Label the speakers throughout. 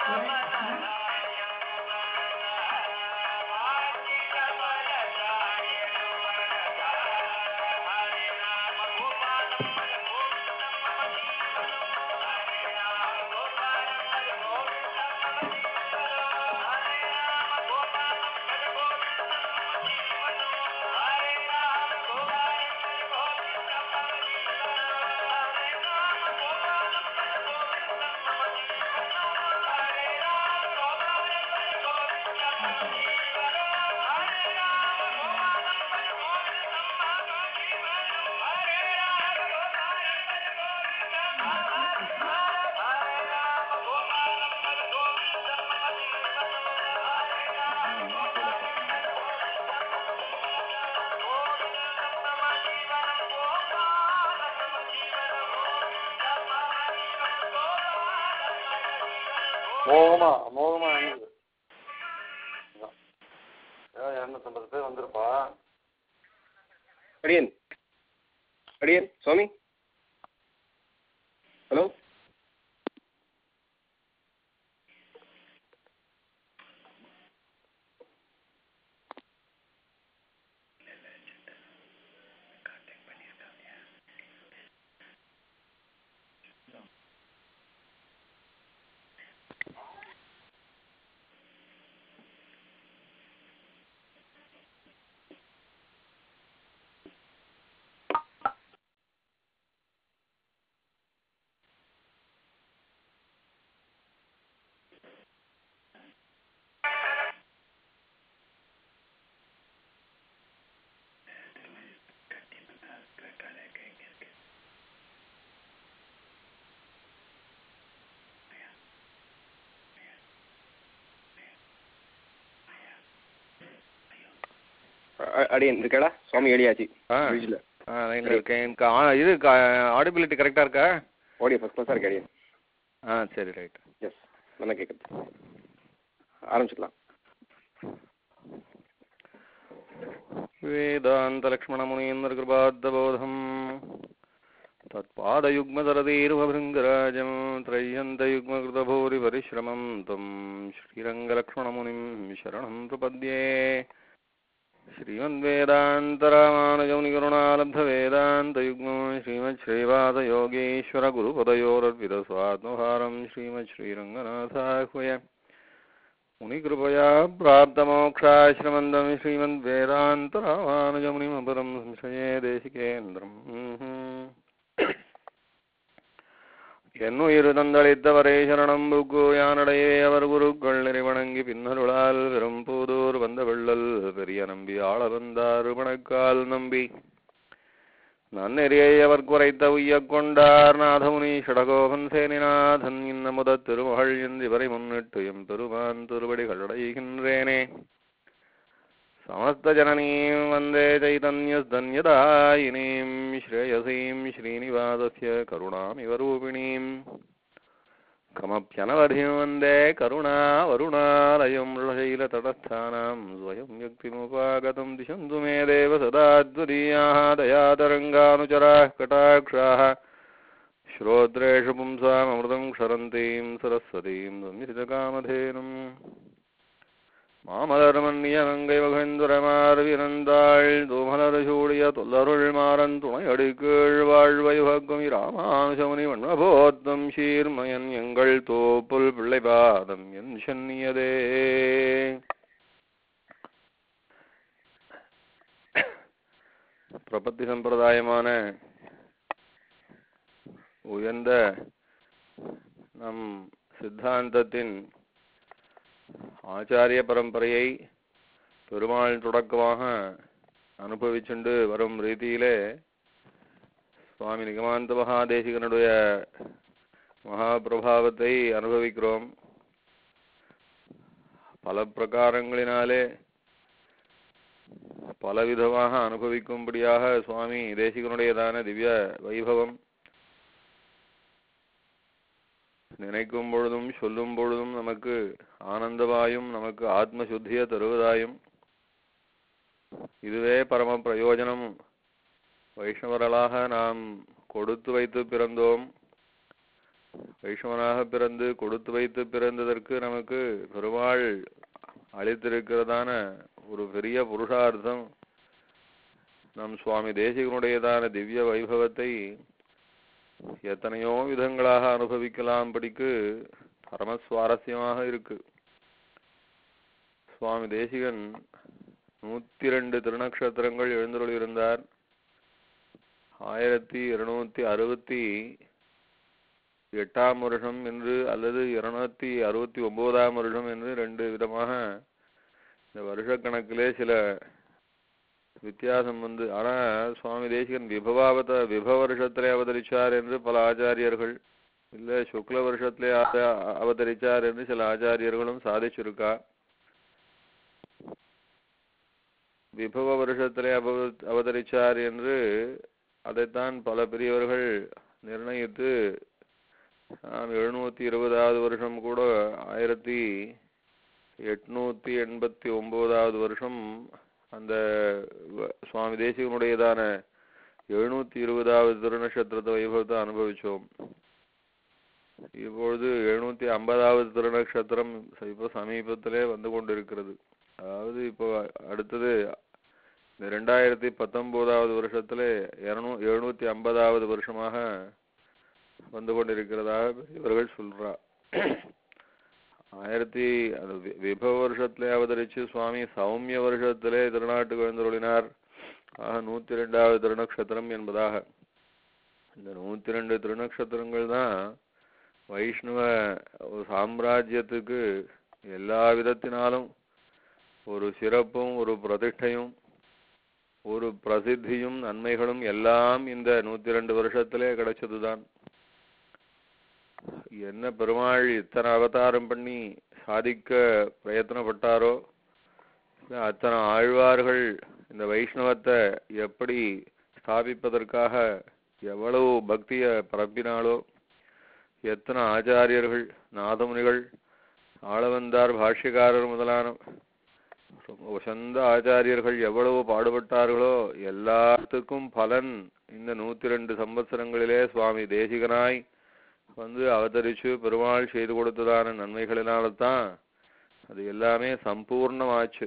Speaker 1: மோகமா மோகமா இருந்தது அதான். ஏதோ இரநூத்தம்பது பேர் வந்திருப்பா
Speaker 2: அடியன் அடியன் சுவாமி ஹலோ அ- அடியன் இருக்கடா சுவாமி ஏடியாச்சு
Speaker 3: ஆ
Speaker 2: bridge-ல.
Speaker 3: ஆ லைனில் இருக்கேன் எனக்கு ஆ- இது ஆடிபிலிட்டி கரெக்டாக இருக்கா
Speaker 2: ஆடியோ ஃபஸ்ட் கிளாஸாக இருக்கு அடியன்
Speaker 3: ஆ சரி ரைட்
Speaker 2: எஸ் நல்லா கேட்குது ஆரம்பிச்சுக்கலாம்
Speaker 3: वेदान्तलक्ष्मणमुनीन्द्रकृपाद्दबोधम् तत्पादयुग्मदरदीर्वभृङ्गराजं त्रय्यन्तयुग्मकृतभूरिपरिश्रमं तं श्रीरङ्गलक्ष्मणमुनिं शरणं प्रपद्ये श्रीमद्वेदान्तरामानुजमुनिकरुणालब्धवेदान्तयुग्मो श्रीमच्छ्रीवादयोगीश्वरगुरुपदयोरर्पितस्वात्मभारं श्रीमच्छ्रीरङ्गनाथाह्वय मुनिकृपया प्राप्तमोक्षाश्रमन्दं श्रीमद्वेदान्तरामानुजमुनिमपरं संशये देशिकेन्द्रम् என்னுயிர் தந்தளித்தவரே சரணம் புக்கு யானடையே அவர் குருக்கள் நிறைவணங்கி பின்னருளால் வெறும் பூதூர் வந்த வெள்ளல் பெரிய நம்பி ஆள வந்தார் வணக்கால் நம்பி நன்னெறியை அவர் குறைத்த உய்யக் கொண்டார் நாதமுனி ஷடகோபன் சேனிநாதன் இன்ன முதத் திருமகள் இவரை முன்னிட்டு எம் பெருமான் திருவடிகள் அடைகின்றேனே சமஸ்த ஜனனீம் வந்தே சைதன்யஸ்தன்யதாயினீம் ஸ்ரேயசீம் ஸ்ரீனிவாசஸ்ய கருணாமிவ ரூபிணீம் கமப்யனவधिं वन्दे करुणावरुणालयं ऋषशैलतटस्थानां स्वयं व्यक्तिमुपागतं दिशन्तु मे देव सदा त्वदीयाः दयातरङ्गानुचराः कटाक्षाः श्रोत्रेषु पुंसाममृतं क्षरन्तीं सरस्वतीं संहितकामधेनुम् மாமலர்மன்னியமங்கை மகேந்துரமார்வினந்தாள் தூமலர் சூடிய தொல்லருள் மாறன் துணையடி கீழ் வாழ்வையுகக்கும் இராமானுசமுனி வண்ணபோத்தம் சீர்மயன் எங்கள் தோப்புல் பிள்ளைபாதம் என் சென்னியதே பிரபத்தி சம்பிரதாயமான உயர்ந்த நம் சித்தாந்தத்தின் ஆச்சாரிய பரம்பரையை பெருமாள் தொடக்கமாக அனுபவிச்சுண்டு வரும் ரீதியிலே சுவாமி நிகமாந்த மகாதேசிகனுடைய மகாபிரபாவத்தை அனுபவிக்கிறோம் பல பிரகாரங்களினாலே பலவிதமாக அனுபவிக்கும்படியாக சுவாமி தேசிகனுடையதான திவ்ய வைபவம் நினைக்கும் பொழுதும் சொல்லும் பொழுதும் நமக்கு ஆனந்தமாயும் நமக்கு ஆத்ம சுத்தியை தருவதாயும் இதுவே பரம பிரயோஜனம் வைஷ்ணவர்களாக நாம் கொடுத்து வைத்து பிறந்தோம் வைஷ்ணவனாக பிறந்து கொடுத்து வைத்து பிறந்ததற்கு நமக்கு பெருமாள் அளித்திருக்கிறதான ஒரு பெரிய புருஷார்த்தம் நம் சுவாமி தேசிகனுடையதான திவ்ய வைபவத்தை எத்தனையோ விதங்களாக அனுபவிக்கலாம் படிக்கு பரம சுவாரஸ்யமாக இருக்கு சுவாமி தேசிகன் நூத்தி ரெண்டு திருநக்ஷத்திரங்கள் எழுந்தருளியிருந்தார் ஆயிரத்தி இருநூத்தி அறுபத்தி எட்டாம் வருஷம் என்று அல்லது இருநூத்தி அறுபத்தி ஒன்பதாம் வருஷம் என்று ரெண்டு விதமாக இந்த வருஷக்கணக்கிலே சில வித்தியாசம் வந்து ஆனா சுவாமி தேசிகன் விபவாவத விபவ வருஷத்திலே அவதரிச்சார் என்று பல ஆச்சாரியர்கள் இல்ல சுக்ல வருஷத்திலே அவ- அவதரிச்சார் என்று சில ஆச்சாரியர்களும் சாதிச்சிருக்கா விபவ வருஷத்திலே அவ அவதரிச்சார் என்று அதைத்தான் பல பெரியவர்கள் நிர்ணயித்து ஆம், எழுநூத்தி இருபதாவது வருஷம் கூட ஆயிரத்தி எட்நூத்தி எண்பத்தி ஒன்பதாவது வருஷம் அந்த வ- சுவாமி தேசிகனுடையதான எழுநூத்தி இருபதாவது திருநட்சத்திரத்தை வைபவத்தை அனுபவிச்சோம் இப்பொழுது எழுநூத்தி ஐம்பதாவது திருநட்சத்திரம் இப்போ சமீபத்திலே வந்து கொண்டிருக்கிறது அதாவது இப்போ அடுத்தது இந்த ரெண்டாயிரத்தி பத்தொன்பதாவது வருஷத்துல இருநூ எழுநூத்தி ஐம்பதாவது வருஷமாக வந்து கொண்டிருக்கிறதாக இவர்கள் சொல்றா ஆயிரத்தி அது வி- விபவ வருஷத்திலே அவதரிச்சு சுவாமி சௌமிய வருஷத்திலே திருநாட்டுக்கு எழுந்தருளினார் ஆக நூத்தி ரெண்டாவது திருநக்ஷத்திரம் என்பதாக இந்த நூத்தி ரெண்டு திருநக்ஷத்திரங்கள் தான் வைஷ்ணவ ஒரு சாம்ராஜ்யத்துக்கு எல்லா விதத்தினாலும் ஒரு சிறப்பும் ஒரு பிரதிஷ்டையும் ஒரு பிரசித்தியும் நன்மைகளும் எல்லாம் இந்த நூத்தி ரெண்டு வருஷத்திலே கிடைச்சதுதான் என்ன பெருமாள் இத்தனை அவதாரம் பண்ணி சாதிக்க பிரயத்தனப்பட்டாரோ இல்ல அத்தனை ஆழ்வார்கள் இந்த வைஷ்ணவத்தை எப்படி ஸ்தாபிப்பதற்காக எவ்வளவு பக்திய பரப்பினாலோ எத்தனை ஆச்சாரியர்கள் நாதமுனிகள் ஆளவந்தார் பாஷ்யக்காரர் முதலான ரொம்ப உசந்த ஆச்சாரியர்கள் எவ்வளவு பாடுபட்டார்களோ எல்லாத்துக்கும் பலன் இந்த நூத்தி ரெண்டு சம்பத்சரங்களிலே சுவாமி தேசிகனாய் வந்து அவதரிச்சு பெருமாள் செய்து கொடுத்ததான நன்மைகளினால்தான் அது எல்லாமே சம்பூர்ணமாச்சு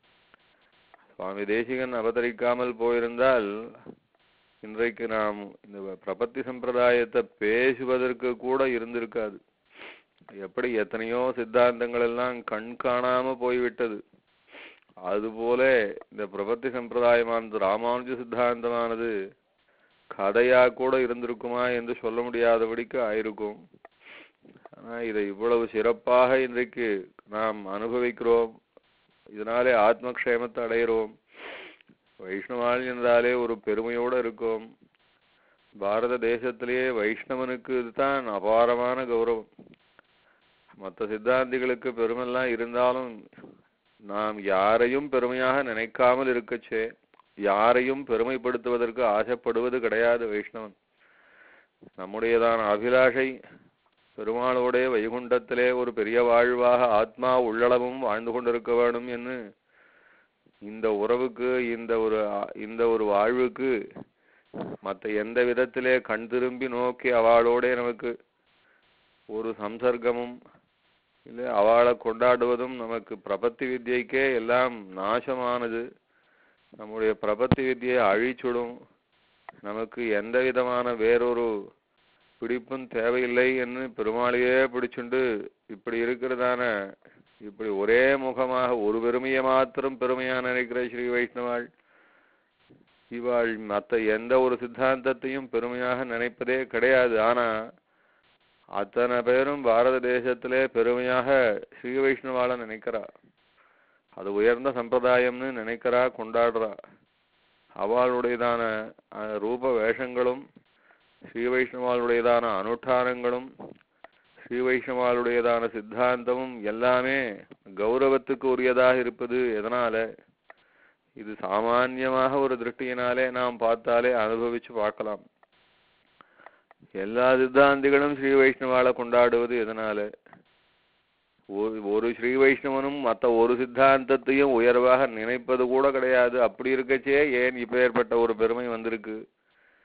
Speaker 3: சுவாமி தேசிகன் அவதரிக்காமல் போயிருந்தால் இன்றைக்கு நாம் இந்த பிரபத்தி சம்பிரதாயத்தை பேசுவதற்கு கூட இருந்திருக்காது எப்படி எத்தனையோ சித்தாந்தங்கள் எல்லாம் கண் காணாம போய்விட்டது அதுபோல இந்த பிரபத்தி சம்பிரதாயமானது ராமானுஜ சித்தாந்தமானது கதையா கூட இருந்திருக்குமா என்று சொல்ல முடியாதபடிக்கு ஆயிருக்கும் ஆனா இதை இவ்வளவு சிறப்பாக இன்றைக்கு நாம் அனுபவிக்கிறோம் இதனாலே ஆத்மக்ஷேமத்தை அடைகிறோம் வைஷ்ணவாள் என்றாலே ஒரு பெருமையோடு இருக்கும் பாரத தேசத்திலேயே வைஷ்ணவனுக்கு தான் அபாரமான கௌரவம் மற்ற சித்தாந்திகளுக்கு பெருமெல்லாம் இருந்தாலும் நாம் யாரையும் பெருமையாக நினைக்காமல் இருக்கச்சே யாரையும் பெருமைப்படுத்துவதற்கு ஆசைப்படுவது கிடையாது வைஷ்ணவன் நம்முடையதான அபிலாஷை பெருமாளோடைய வைகுண்டத்திலே ஒரு பெரிய வாழ்வாக ஆத்மா உள்ளளவும் வாழ்ந்து கொண்டிருக்க வேண்டும் என்று இந்த உறவுக்கு இந்த ஒரு ஆ- இந்த ஒரு வாழ்வுக்கு மற்ற எந்த விதத்திலே கண் திரும்பி நோக்கி அவளோட நமக்கு ஒரு சம்சர்க்கமும் இல்லை அவளை கொண்டாடுவதும் நமக்கு பிரபத்தி வித்யைக்கே எல்லாம் நாசமானது நம்முடைய பிரபத்தி வித்யை அழிச்சுடும் நமக்கு எந்த விதமான வேறொரு பிடிப்பும் தேவையில்லை என்று பெருமாளையே பிடிச்சுண்டு இப்படி இருக்கிறதான இப்படி ஒரே முகமாக ஒரு பெருமையை மாத்திரம் பெருமையா நினைக்கிற ஸ்ரீ வைஷ்ணவாள் இவாள் மற்ற எந்த ஒரு சித்தாந்தத்தையும் பெருமையாக நினைப்பதே கிடையாது ஆனா அத்தனை பேரும் பாரத தேசத்திலே பெருமையாக ஸ்ரீ வைஷ்ணவால நினைக்கிறா அது உயர்ந்த சம்பிரதாயம்னு நினைக்கிறா கொண்டாடுறா அவளுடையதான அஹ், ரூப வேஷங்களும் ஸ்ரீ வைஷ்ணவாளுடையதான அனுஷ்டானங்களும் ஸ்ரீ வைஷ்ணவாளுடையதான சித்தாந்தமும் எல்லாமே கௌரவத்துக்கு உரியதாக இருப்பது எதனால இது சாமான்யமாக ஒரு திருஷ்டியினாலே நாம் பார்த்தாலே அனுபவிச்சு பார்க்கலாம் எல்லா சித்தாந்திகளும் ஸ்ரீ வைஷ்ணவால கொண்டாடுவது எதனால ஒரு ஒரு ஸ்ரீ வைஷ்ணவனும் மற்ற ஒரு சித்தாந்தத்தையும் உயர்வாக நினைப்பது கூட கிடையாது அப்படி இருக்கச்சே ஏன் இப்பேற்பட்ட ஒரு பெருமை வந்திருக்கு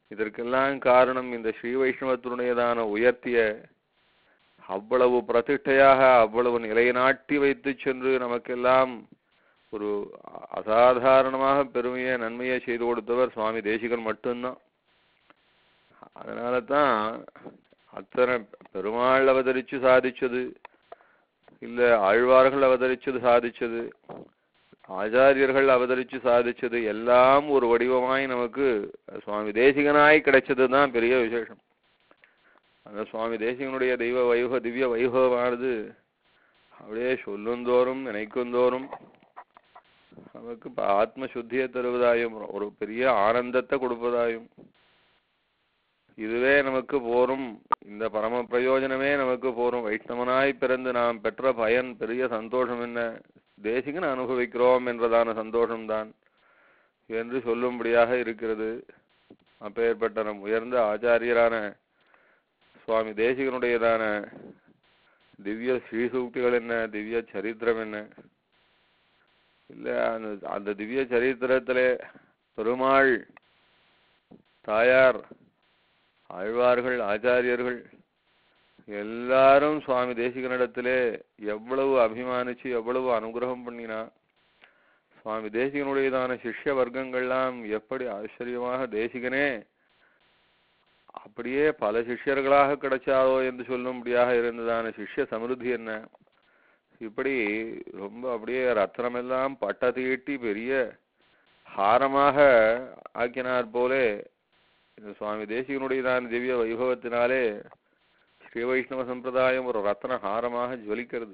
Speaker 3: இதற்கெல்லாம் காரணம் இந்த ஸ்ரீ வைஷ்ணவத்தினுடையதான உயர்த்திய அவ்வளவு பிரதிஷ்டையாக அவ்வளவு நிலைநாட்டி வைத்து சென்று நமக்கெல்லாம் ஒரு அசாதாரணமாக பெருமையை நன்மையை செய்து கொடுத்தவர் சுவாமி தேசிகன் மட்டும்தான் அதனால தான் அத்தனை பெருமாள் அவதரிச்சு சாதிச்சது இல்ல ஆழ்வார்கள் அவதரிச்சது சாதிச்சது ஆச்சாரியர்கள் அவதரிச்சு சாதிச்சது எல்லாம் ஒரு வடிவமாய் நமக்கு சுவாமி தேசிகனாய் கிடைச்சது தான் பெரிய விசேஷம் அந்த சுவாமி தேசிகனுடைய தெய்வ வைபவ திவ்ய வைபவமானது அப்படியே சொல்லுந்தோறும் நினைக்குந்தோறும் நமக்கு இப்ப ஆத்ம சுத்தியை தருவதாயும் ஒரு பெரிய ஆனந்தத்தை கொடுப்பதாயும் இதுவே நமக்கு போரும் இந்த பரம பிரயோஜனமே நமக்கு போரும் வைஷ்ணவனாய் பிறந்து நாம் பெற்ற பயன் பெரிய சந்தோஷம் என்ன தேசிகன் அனுபவிக்கிறோம் என்றதான சந்தோஷம்தான் என்று சொல்லும்படியாக இருக்கிறது அப்பேற்பட்ட நம் உயர்ந்த ஆச்சாரியரான சுவாமி தேசிகனுடையதான திவ்ய ஸ்ரீசூக்திகள் என்ன திவ்ய சரித்திரம் என்ன இல்ல அந்த அந்த திவ்ய சரித்திரத்திலே பெருமாள் தாயார் ஆழ்வார்கள் ஆச்சாரியர்கள் எல்லாரும் சுவாமி தேசிகனிடத்திலே எவ்வளவு அபிமானிச்சு எவ்வளவு அனுகிரகம் பண்ணினா சுவாமி தேசிகனுடையதான சிஷ்ய வர்க்கங்கள்லாம் எப்படி ஆச்சரியமாக தேசிகனே அப்படியே பல சிஷ்யர்களாக கிடைச்சாரோ என்று சொல்லும்படியாக இருந்ததான சிஷ்ய சமிருத்தி என்ன இப்படி ரொம்ப அப்படியே ரத்னமெல்லாம் பட்ட தீட்டி பெரிய ஹாரமாக ஆக்கினார் போலே இந்த சுவாமி தேசிகனுடையதான திவ்ய வைபவத்தினாலே ஸ்ரீ வைஷ்ணவ சம்பிரதாயம் ஒரு ரத்ன ஹாரமாக ஜொலிக்கிறது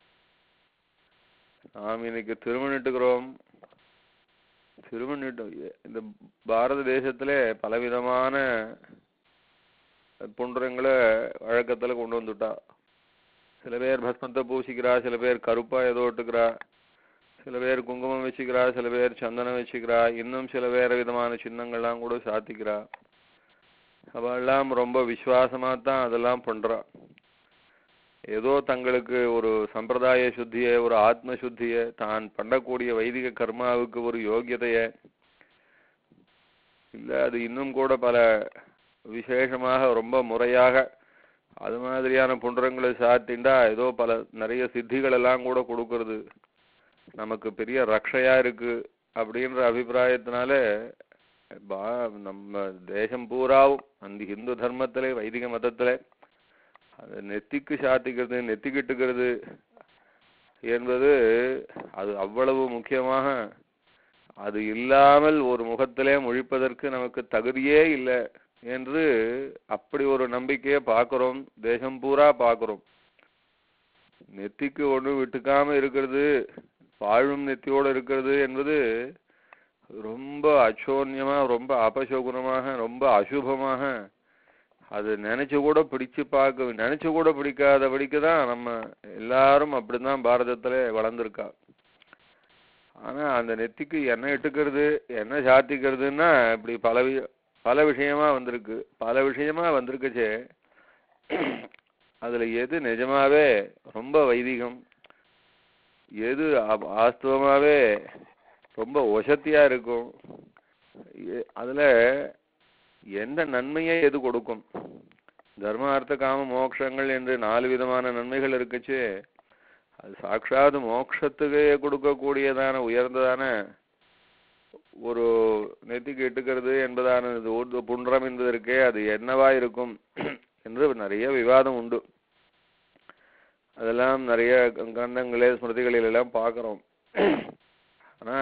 Speaker 3: நாம் இன்னைக்கு திருமணிட்டுக்கிறோம் திருமணிட்டு இந்த பாரத தேசத்திலே பலவிதமான புன்றங்களை வழக்கத்துல கொண்டு வந்துட்டா சில பேர் பஸ்மத்தை பூசிக்கிறா சில பேர் கருப்பா ஏதோ ஒட்டுக்கிறா சில பேர் குங்குமம் வச்சுக்கிறா சில பேர் சந்தனம் வச்சுக்கிறா இன்னும் சில வேற விதமான சின்னங்கள்லாம் கூட சாத்திக்கிறா அவெல்லாம் ரொம்ப விசுவாசமா தான் அதெல்லாம் பண்றா ஏதோ தங்களுக்கு ஒரு சம்பிரதாய சுத்திய ஒரு ஆத்ம சுத்திய தான் பண்ணக்கூடிய வைதிக கர்மாவுக்கு ஒரு யோகியதைய இல்ல அது இன்னும் கூட பல விசேஷமாக ரொம்ப முறையாக அது மாதிரியான புன்றங்களை சாத்திண்டா ஏதோ பல நிறைய சித்திகள் எல்லாம் கூட கொடுக்கறது நமக்கு பெரிய ரக்ஷையா இருக்கு அப்படின்ற அபிப்பிராயத்தினால பா நம்ம தேசம் பூராவும் அந்த இந்து தர்மத்திலே வைதிக மதத்திலே அது நெத்திக்கு சாத்திக்கிறது நெத்திக்கிட்டுக்கிறது என்பது அது அவ்வளவு முக்கியமாக அது இல்லாமல் ஒரு முகத்திலே முழிப்பதற்கு நமக்கு தகுதியே இல்லை என்று அப்படி ஒரு நம்பிக்கையை பார்க்கிறோம் தேசம் பூரா பார்க்கிறோம் நெத்திக்கு ஒண்ணு விட்டுக்காம இருக்கிறது வாழும் நெத்தியோடு இருக்கிறது என்பது ரொம்ப அச்சோன்யமா ரொம்ப அபசகுனமாக ரொம்ப அசுபமாக அது நினைச்சு கூட பிடிச்சு பார்க்க நினைச்சு கூட பிடிக்காதபடிக்கு தான் நம்ம எல்லாரும் அப்படிதான் பாரதத்துல வளர்ந்துருக்கா ஆனா அந்த நெத்திக்கு எண்ணெய் இட்டுக்கிறது எண்ணெய் சாத்திக்கிறதுன்னா இப்படி பல வி- பல விஷயமா வந்திருக்கு பல விஷயமா வந்திருக்குச்சே அதுல எது நிஜமாவே ரொம்ப வைதிகம் எது ஆ- வாஸ்தவமாவே ரொம்ப ஒசத்தியா இருக்கும் எ- அதுல எந்த நன்மையை எது கொடுக்கும் தர்ம அர்த்த காம மோட்சங்கள் என்று நாலு விதமான நன்மைகள் இருக்குச்சு அது சாட்சாத் மோட்சத்துக்கே கொடுக்கக்கூடியதான உயர்ந்ததான ஒரு நெத்திக்கு இட்டுக்கிறது என்பதான இது ஊர்து புன்றம் என்பதற்கே அது என்னவா இருக்கும் என்று நிறைய விவாதம் உண்டு அதெல்லாம் நிறைய கந்தங்களே ஸ்மிருதிகளில் எல்லாம் பார்க்கிறோம் ஆனா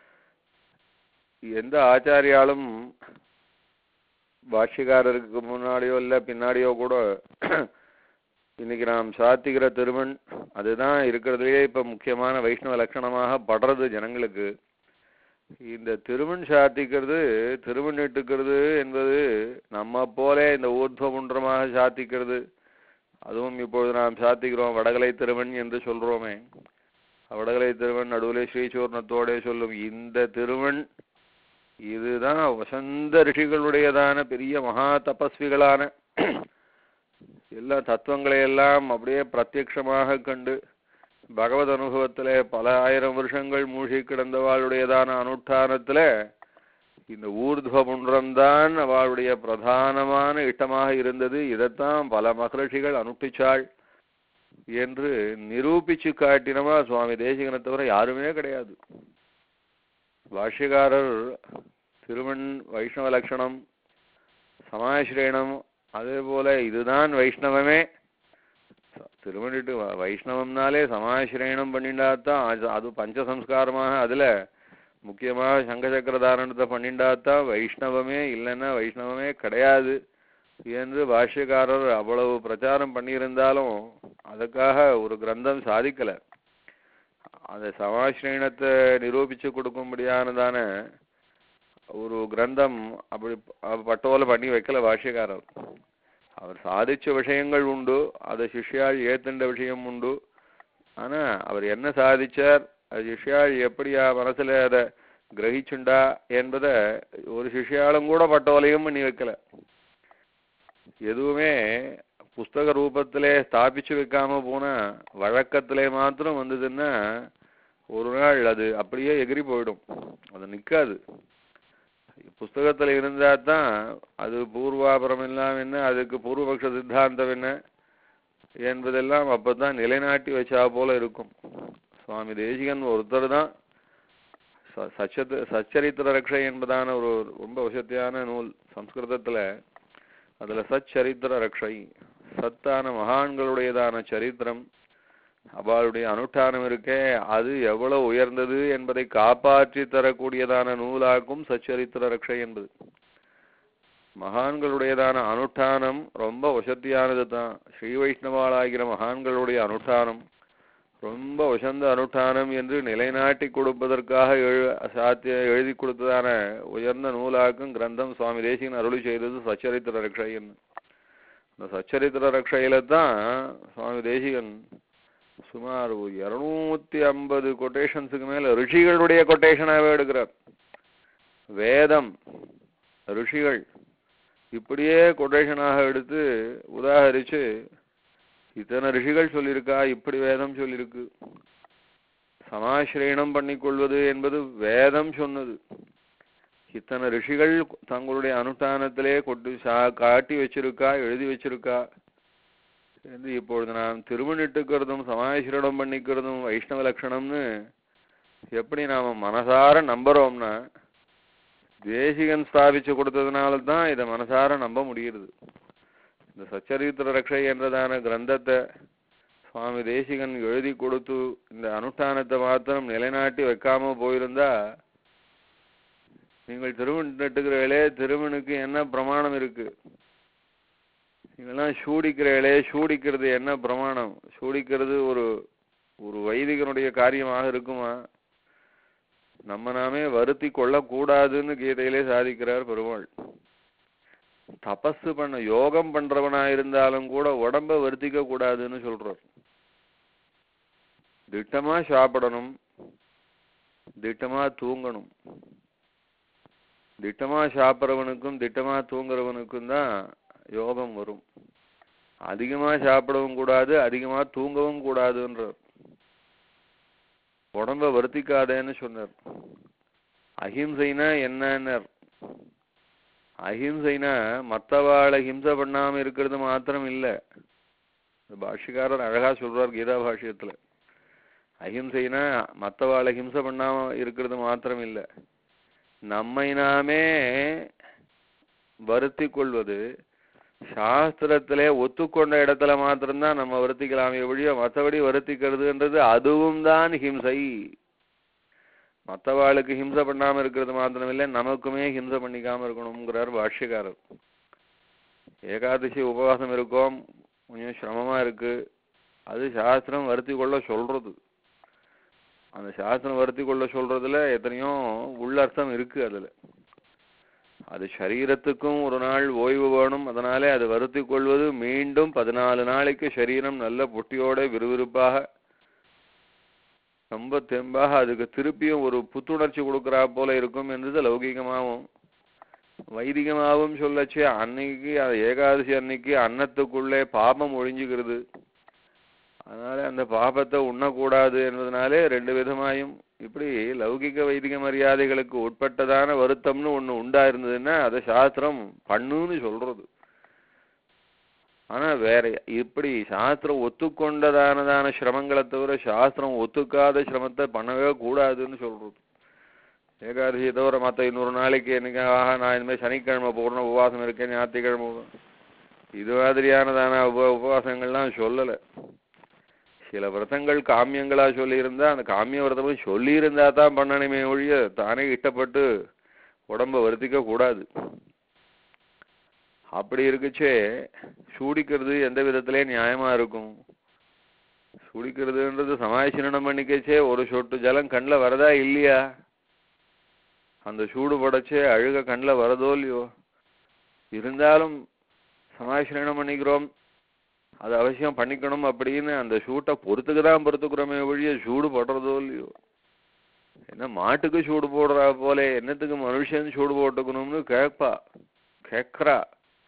Speaker 3: எந்த ஆச்சாரியாலும் பாஷ்யக்காரருக்கு முன்னாடியோ இல்ல பின்னாடியோ கூட இன்னைக்கு நாம் சாத்திக்கிற திருமண் அதுதான் இருக்கிறதுலயே இப்ப முக்கியமான வைஷ்ணவ லட்சணமாக படுறது ஜனங்களுக்கு இந்த திருமண் சாத்திக்கிறது திருமண் இட்டுக்கிறது என்பது நம்ம போல இந்த ஊர்துவமுன்றமாக சாத்திக்கிறது அதுவும் இப்பொழுது நாம் சாத்திக்கிறோம் வடகலை திருமண் என்று சொல்றோமே வடகலை திருமண் நடுவிலே ஸ்ரீசூர்ணத்தோட சொல்லும் இந்த திருமண் இதுதான் வசந்த ரிஷிகளுடையதான பெரிய மகா தபஸ்விகளான எல்லா தத்துவங்களை எல்லாம் அப்படியே பிரத்யக்ஷமாக கண்டு பகவத் அனுபவத்திலே பல ஆயிரம் வருஷங்கள் மூழ்கி கிடந்தவாளுடையதான அனுஷ்டானத்துல இந்த ஊர்துவ புன்றம்தான் அவளுடைய பிரதானமான இஷ்டமாக இருந்தது இதைத்தான் பல மகரிஷிகள் அனுஷ்டிச்சாள் என்று நிரூபிச்சு காட்டினவா சுவாமி தேசிகனை தவிர யாருமே கிடையாது பாஷ்யக்காரர் திருவன் வைஷ்ணவ லட்சணம் சமாசிரயணம் அதே போல இதுதான் வைஷ்ணவமே திருவண்ணிட்டு வ- வைஷ்ணவம்னாலே சமாசிரயணம் பண்ணிண்டாத்தான் அது- அது பஞ்சசம்ஸ்காரமாக அதுல முக்கியமாக சங்கசக்கர தாரணத்தை பண்ணிண்டாத்தான் வைஷ்ணவமே இல்லைன்னா வைஷ்ணவமே கிடையாது என்று பாஷ்யக்காரர் அவ்வளவு பிரச்சாரம் பண்ணியிருந்தாலும் அதுக்காக ஒரு கிரந்தம் சாதிக்கல அந்த சமாசிரயணத்தை நிரூபிச்சு கொடுக்கும்படியானதான ஒரு கிரந்தம் அப்படி ப- பட்டோல பண்ணி வைக்கல பாஷ்யக்காரர் அவர் சாதிச்ச விஷயங்கள் உண்டு அதை சிஷ்யாள் ஏத்துண்ட விஷயம் உண்டு ஆனா அவர் என்ன சாதிச்சார் அது சிஷ்யாள் எப்படியா மனசுல அதை கிரகிச்சுண்டா என்பதை ஒரு சிஷ்யாளும் கூட பட்டோலையும் பண்ணி வைக்கல எதுவுமே புஸ்தக ரூபத்திலே ஸ்தாபிச்சு வைக்காம போனா வழக்கத்திலே மாத்திரம் வந்ததுன்னா ஒரு நாள் அது அப்படியே எகிரி போயிடும் அது நிக்காது புஸ்தகத்துல இருந்தா தான் அது பூர்வாபரம் எல்லாம் என்ன அதுக்கு பூர்வபக்ஷ சித்தாந்தம் என்ன என்பதெல்லாம் அப்பதான் நிலைநாட்டி வச்சா போல இருக்கும் சுவாமி தேசிகன் ஒருத்தர் தான் ச- சச்சத் சச்சரித்திர ரக்ஷை என்பதான ஒரு ரொம்ப வசத்தியான நூல் சம்ஸ்கிருதத்துல அதுல சச்சரித்திர ரக்ஷை சத்தான மகான்களுடையதான சரித்திரம் அவளுடைய அனுஷ்டானம் இருக்கே அது எவ்வளவு உயர்ந்தது என்பதை காப்பாற்றி தரக்கூடியதான நூலாக்கும் சச்சரித்திர ரக்ஷை என்பது மகான்களுடையதான அனுஷ்டானம் ரொம்ப வசத்தியானது தான் ஸ்ரீ வைஷ்ணவாளாகிற மகான்களுடைய அனுஷ்டானம் ரொம்ப உசந்த அனுஷ்டானம் என்று நிலைநாட்டி கொடுப்பதற்காக எழு சாத்திய எழுதி கொடுத்ததான உயர்ந்த நூலாக்கும் கிரந்தம் சுவாமி தேசிகன் அருளி செய்தது சச்சரித்திர ரக்ஷை என்று அந்த சச்சரித்திர ரக்ஷையில தான் சுவாமி தேசிகன் சுமார் ஒரு இருநூத்தி ஐம்பது கொட்டேஷன்ஸுக்கு மேல ரிஷிகளுடைய கொட்டேஷனாவே எடுக்கிறார் வேதம் ரிஷிகள் இப்படியே கொட்டேஷனாக எடுத்து உதாகரிச்சு இத்தனை ரிஷிகள் சொல்லியிருக்கா இப்படி வேதம் சொல்லியிருக்கு சமாசிரயணம் பண்ணிக்கொள்வது என்பது வேதம் சொன்னது இத்தனை ரிஷிகள் தங்களுடைய அனுஷ்டானத்திலே கொண்டு சா- காட்டி வச்சிருக்கா எழுதி வச்சிருக்கா என்று இப்பொழுது நாம் திருமணிட்டுக்கிறதும் சமாசிரணம் பண்ணிக்கிறதும் வைஷ்ணவ லட்சணம்னு எப்படி நாம மனசார நம்புறோம்னா தேசிகன் ஸ்தாபிச்சு கொடுத்ததுனால தான் இதை மனசார நம்ப முடியுது இந்த சச்சரித்திர ரக்ஷை என்றதான கிரந்தத்தை சுவாமி தேசிகன் எழுதி கொடுத்து இந்த அனுஷ்டானத்தை மாத்திரம் நிலைநாட்டி வைக்காம போயிருந்தா நீங்கள் திருமண் நட்டுக்கிறீங்களே திருமணுக்கு என்ன பிரமாணம் இருக்கு நீங்கெல்லாம் சூடிக்கிறீங்களே சூடிக்கிறது என்ன பிரமாணம் சூடிக்கிறது ஒரு ஒரு வைதிகனுடைய காரியமாக இருக்குமா நம்ம நாமே வருத்தி கொள்ளக்கூடாதுன்னு கீதையிலே சாதிக்கிறார் பெருமாள் தபசு பண்ண யோகம் பண்றவனா இருந்தாலும் கூட உடம்ப வருத்திக்க கூடாதுன்னு சொல்றார் திட்டமா சாப்பிடணும் திட்டமா தூங்கணும் திட்டமா சாப்பிட்றவனுக்கும் திட்டமா தூங்குறவனுக்கும் தான் யோகம் வரும் அதிகமா சாப்பிடவும் கூடாது அதிகமா தூங்கவும் கூடாதுன்றார் உடம்ப வருத்திக்காதேன்னு சொன்னார் அஹிம்சைனா என்னன்னார் அஹிம்சைனா மத்தவாளை ஹிம்சை பண்ணாம இருக்கிறது மாத்திரம் இல்ல இந்த பாஷ்யக்காரர் அழகா சொல்றார் கீதா பாஷ்யத்துல அஹிம்சைனா மத்தவாளை ஹிம்சை பண்ணாம இருக்கிறது மாத்திரம் இல்ல நம்மை நாமே வருத்தி கொள்வது சாஸ்திரத்திலே ஒத்துக்கொண்ட இடத்துல மாத்திரம்தான் நம்ம வருத்திக்கலாமே ஒழிய மற்றபடி வருத்திக்கிறதுன்றது அதுவும் தான் ஹிம்சை மற்றவாளுக்கு ஹிம்சை பண்ணாம இருக்கிறது மாத்திரம் இல்லை நமக்குமே ஹிம்சை பண்ணிக்காம இருக்கணுங்கிறார் பாஷ்யக்காரர் ஏகாதசி உபவாசம் இருக்கோம் கொஞ்சம் சிரமமா இருக்கு அது சாஸ்திரம் வருத்தி கொள்ள சொல்றது அந்த சாஸ்திரம் வருத்தி கொள்ள சொல்றதுல எத்தனையோ உள்ளர்த்தம் இருக்கு அதுல அது சரீரத்துக்கும் ஒரு நாள் ஓய்வு வேணும் அதனாலே அது வருத்தி கொள்வது மீண்டும் பதினாலு நாளைக்கு சரீரம் நல்ல புட்டியோட விறுவிறுப்பாக ரொம்ப தெம்பாக அதுக்கு திருப்பியும் ஒரு புத்துணர்ச்சி கொடுக்கறா போல இருக்கும் என்றது லௌகிகமாகவும் வைதிகமாகவும் சொல்லச்சு அன்னைக்கு அது ஏகாதசி அன்னைக்கு அன்னத்துக்குள்ளே பாபம் ஒழிஞ்சுக்கிறது அதனால அந்த பாபத்தை உண்ணக்கூடாது என்பதனாலே ரெண்டு விதமாயும் இப்படி லௌகிக வைதிக மரியாதைகளுக்கு உட்பட்டதான வருத்தம்னு ஒண்ணு உண்டா இருந்ததுன்னா அதை சாஸ்திரம் பண்ணுன்னு சொல்றது ஆனா வேற இப்படி சாஸ்திரம் ஒத்துக்கொண்டதானதான சிரமங்களை தவிர சாஸ்திரம் ஒத்துக்காத சிரமத்தை பண்ணவே கூடாதுன்னு சொல்றது ஏகாதசி தவிர மற்ற இன்னொரு நாளைக்கு எனக்கு ஆஹா நான் இனிமேல் சனிக்கிழமை பூர்ண உபவாசம் இருக்கேன் ஞாயிற்றுக்கிழமை உப- இது மாதிரியானதான உப உபவாசங்கள்லாம் சொல்லலை சில விரதங்கள் காமியங்களா சொல்லியிருந்தா அந்த காமிய விரதமும் சொல்லியிருந்தா தான் பண்ணணுமே ஒழிய தானே இஷ்டப்பட்டு உடம்ப வருத்திக்க கூடாது அப்படி இருக்குச்சே சூடிக்கிறது எந்த விதத்திலே நியாயமா இருக்கும் சூடிக்கிறதுன்றது சமாயசனம் பண்ணிக்கச்சே ஒரு சொட்டு ஜலம் கண்ணில் வரதா இல்லையா அந்த சூடு படைச்சே அழுக கண்ணில் வரதோ இல்லையோ இருந்தாலும் சமாயசனம் பண்ணிக்கிறோம் அது அவசியம் பண்ணிக்கணும் அப்படின்னு அந்த சூட்டை பொறுத்துக்கு தான் பொறுத்துக்கிறோமே ஒழிய சூடு படுறதோ இல்லையோ என்ன மாட்டுக்கு சூடு போடுறா போல என்னத்துக்கு மனுஷன் சூடு போட்டுக்கணும்னு கேட்பா கேட்கறா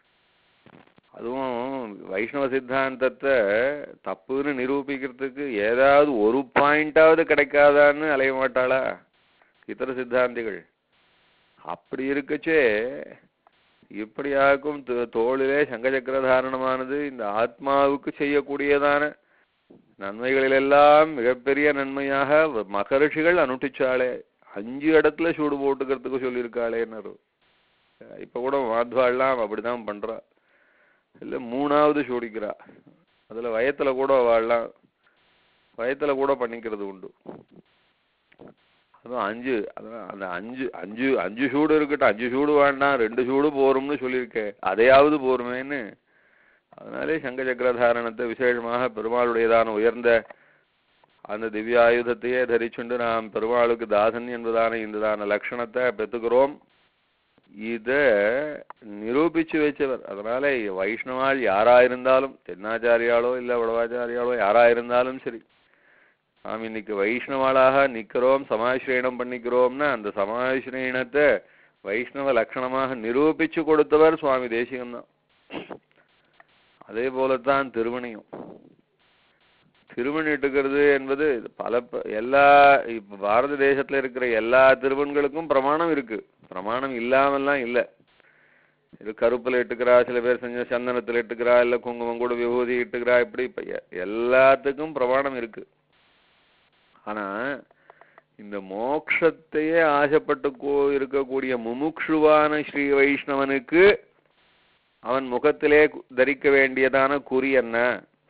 Speaker 3: அதுவும் வைஷ்ணவ சித்தாந்தத்தை தப்புன்னு நிரூபிக்கிறதுக்கு ஏதாவது ஒரு பாயிண்டாவது கிடைக்காதான்னு அலைய மாட்டாளா இதர சித்தாந்திகள் அப்படி இருக்கச்சே இப்படியாக்கும் தோ- தோளிலே சங்கச்சக்கர தாரணமானது இந்த ஆத்மாவுக்கு செய்யக்கூடியதான நன்மைகளிலெல்லாம் மிகப்பெரிய நன்மையாக வ- மகரிஷிகள் அனுஷ்டிச்சாளே அஞ்சு இடத்துல சூடு போட்டுக்கிறதுக்கு சொல்லியிருக்காளேன்னு இப்ப கூட மாத்வாள்லாம் அப்படிதான் பண்றா இல்ல மூணாவது சூடிக்கிறா அதுல வயத்துல கூட வாழலாம் வயத்துல கூட பண்ணிக்கிறது உண்டு அதுவும் அஞ்சு அதான் அந்த அஞ்சு அஞ்சு அஞ்சு சூடு இருக்கட்டும் அஞ்சு சூடு வேண்டாம் ரெண்டு சூடு போரும்னு சொல்லியிருக்கேன் அதையாவது போருமேன்னு அதனாலே சங்க சக்கரதாரணத்தை விசேஷமாக பெருமாளுடையதான உயர்ந்த அந்த திவ்ய ஆயுதத்தையே தரிச்சுண்டு நாம் பெருமாளுக்கு தாசன் என்பதான இந்ததான லட்சணத்தை பெற்றுக்கிறோம் இத நிரூபிச்சு வச்சவர் அதனால வைஷ்ணவாள் யாரா இருந்தாலும் தென்னாச்சாரியாளோ இல்ல வடவாச்சாரியாளோ யாரா இருந்தாலும் சரி நாம் இன்னைக்கு வைஷ்ணவாளாக நிக்கிறோம் சமாசிரயணம் பண்ணிக்கிறோம்னா அந்த சமாசிரயணத்தை வைஷ்ணவ லட்சணமாக நிரூபிச்சு கொடுத்தவர் சுவாமி தேசிகன் தான் அதே போலத்தான் திருமணியும் திருமணி இட்டுக்கிறது என்பது பல ப- எல்லா இப்ப பாரத தேசத்துல இருக்கிற எல்லா திருமண்களுக்கும் பிரமாணம் இருக்கு பிரமாணம் இல்லாமல்லாம் இல்ல இது கருப்புல இட்டுக்கிறா சில பேர் செஞ்ச சந்தனத்துல இட்டுக்கிறா இல்ல குங்குமம் கூட விபூதி இட்டுக்கிறா இப்படி இப்ப எ- எல்லாத்துக்கும் பிரமாணம் இருக்கு ஆனா இந்த மோக்ஷத்தையே ஆசைப்பட்டு கோ- இருக்கக்கூடிய முமுக்ஷுவான ஸ்ரீ வைஷ்ணவனுக்கு அவன் முகத்திலே கு- தரிக்க வேண்டியதான குறி என்ன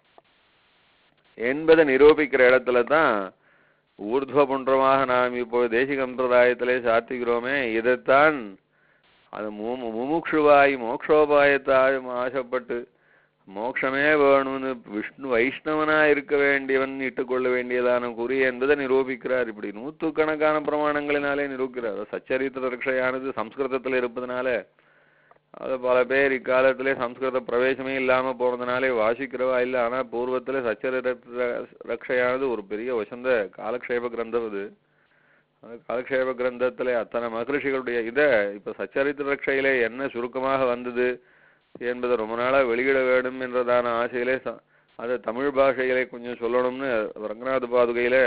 Speaker 3: என்பதை நிரூபிக்கிற இடத்துல தான் ஊர்துவ புன்றமாக நாம் இப்போ தேசிக சம்பிரதாயத்திலே சாத்திக்கிறோமே இதைத்தான் அது மு- முமுக்ஷுவாய் மோக்ஷோபாயத்தாயும் ஆசைப்பட்டு மோட்சமே வேணும்னு விஷ்ணு வைஷ்ணவனா இருக்க வேண்டியவன் இட்டுக்கொள்ள வேண்டியதான குறி என்பதை நிரூபிக்கிறார் இப்படி நூற்றுக்கணக்கான பிரமாணங்களினாலே நிரூபிக்கிறார் சச்சரித்திர ரக்ஷையானது சம்ஸ்கிருதத்தில் இருப்பதனால அது பல பேர் இக்காலத்திலே சம்ஸ்கிருத பிரவேசமே இல்லாம போனதுனாலே வாசிக்கிறவா இல்லை ஆனா பூர்வத்துல சச்சரித்திர ரக்ஷையானது ஒரு பெரிய வசந்த காலக்ஷேப கிரந்தம் இது அந்த காலக்ஷேப கிரந்தத்திலே அத்தனை மகரிஷிகளுடைய இத இப்ப சச்சரித்திர ரக்ஷையிலே என்ன சுருக்கமாக வந்தது என்பதை ரொம்ப நாளா வெளியிட வேண்டும் என்றதான ஆசையிலே ச- அதை தமிழ் பாஷையிலே கொஞ்சம் சொல்லணும்னு ரங்கநாத பாதுகையில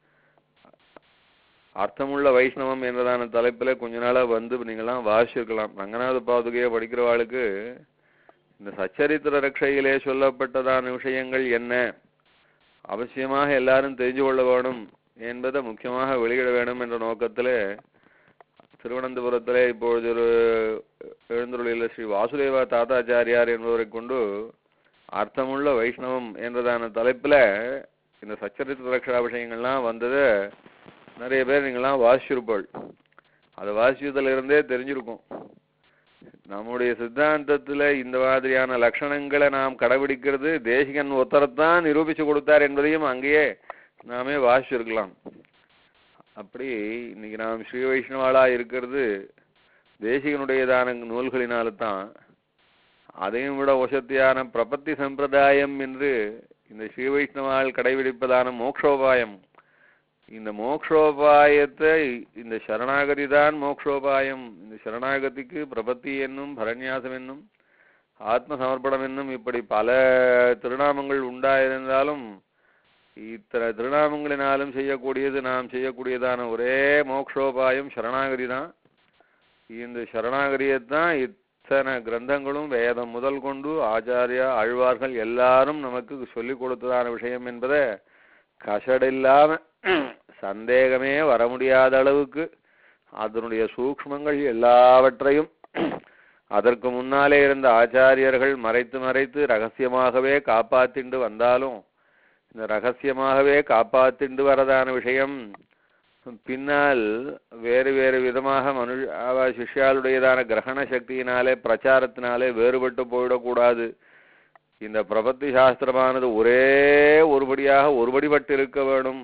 Speaker 3: அர்த்தமுள்ள வைஷ்ணவம் என்றதான தலைப்பில் கொஞ்ச நாளா வந்து நீங்களாம் வாசிச்சிருக்கலாம் ரங்கநாத பாதுகையை படிக்கிறவாளுக்கு இந்த சச்சரித்திர ரக்ஷையிலே சொல்லப்பட்டதான விஷயங்கள் என்ன அவசியமாக எல்லாரும் தெரிஞ்சு கொள்ள வேணும் என்பதை முக்கியமாக வெளியிட வேண்டும் என்ற நோக்கத்திலே திருவனந்தபுரத்திலே இப்பொழுது ஒரு எழுந்துள்ள ஸ்ரீ வாசுதேவா தாத்தாச்சாரியார் என்பவரை கொண்டு அர்த்தமுள்ள வைஷ்ணவம் என்றதான தலைப்புல இந்த சச்சரித்திர ரக்ஷா விஷயங்கள்லாம் வந்ததை நிறைய பேர் நீங்களாம் வாசிச்சிருப்பாள் அதை வாசிச்சதுல இருந்தே தெரிஞ்சிருக்கும் நம்முடைய சித்தாந்தத்துல இந்த மாதிரியான லட்சணங்களை நாம் கடைபிடிக்கிறது தேசிகன் ஒருத்தரைத்தான் நிரூபிச்சு கொடுத்தார் என்பதையும் அங்கேயே நாமே வாசிச்சிருக்கலாம் அப்படி இன்னைக்கு நாம் ஸ்ரீ வைஷ்ணவாளா இருக்கிறது தேசிகனுடையதான நூல்களினால தான் அதையும் விட வசத்தியான பிரபத்தி சம்பிரதாயம் என்று இந்த ஸ்ரீ வைஷ்ணவால் கடைபிடிப்பதான மோக்ஷோபாயம் இந்த மோக்ஷோபாயத்தை இந்த சரணாகதி தான் மோக்ஷோபாயம் இந்த சரணாகதிக்கு பிரபத்தி என்னும் பரநியாசம் என்னும் ஆத்ம சமர்ப்பணம் என்னும் இப்படி பல திருநாமங்கள் உண்டாயிருந்தாலும் இத்தனை திருநாமங்களினாலும் செய்யக்கூடியது நாம் செய்யக்கூடியதான ஒரே மோக்ஷோபாயம் சரணாகதி தான் இந்த சரணாகதியைத்தான் இத்தனை கிரந்தங்களும் வேதம் முதல் கொண்டு ஆச்சாரியா ஆழ்வார்கள் எல்லாரும் நமக்கு சொல்லிக் கொடுத்ததான விஷயம் என்பதை கசடில்லாம சந்தேகமே வர முடியாத அளவுக்கு அதனுடைய சூக்ஷ்மங்கள் எல்லாவற்றையும் அதற்கு முன்னாலே இருந்த ஆச்சாரியர்கள் மறைத்து மறைத்து ரகசியமாகவே காப்பாத்திண்டு வந்தாலும் இந்த ரகசியமாகவே காப்பாத்திண்டு வரதான விஷயம் பின்னால் வேறு வேறு விதமாக மனு அவ சிஷ்யாளுடையதான கிரகண சக்தியினாலே பிரச்சாரத்தினாலே வேறுபட்டு போயிடக்கூடாது இந்த பிரபத்தி சாஸ்திரமானது ஒரே ஒருபடியாக ஒருபடிபட்டு இருக்க வேணும்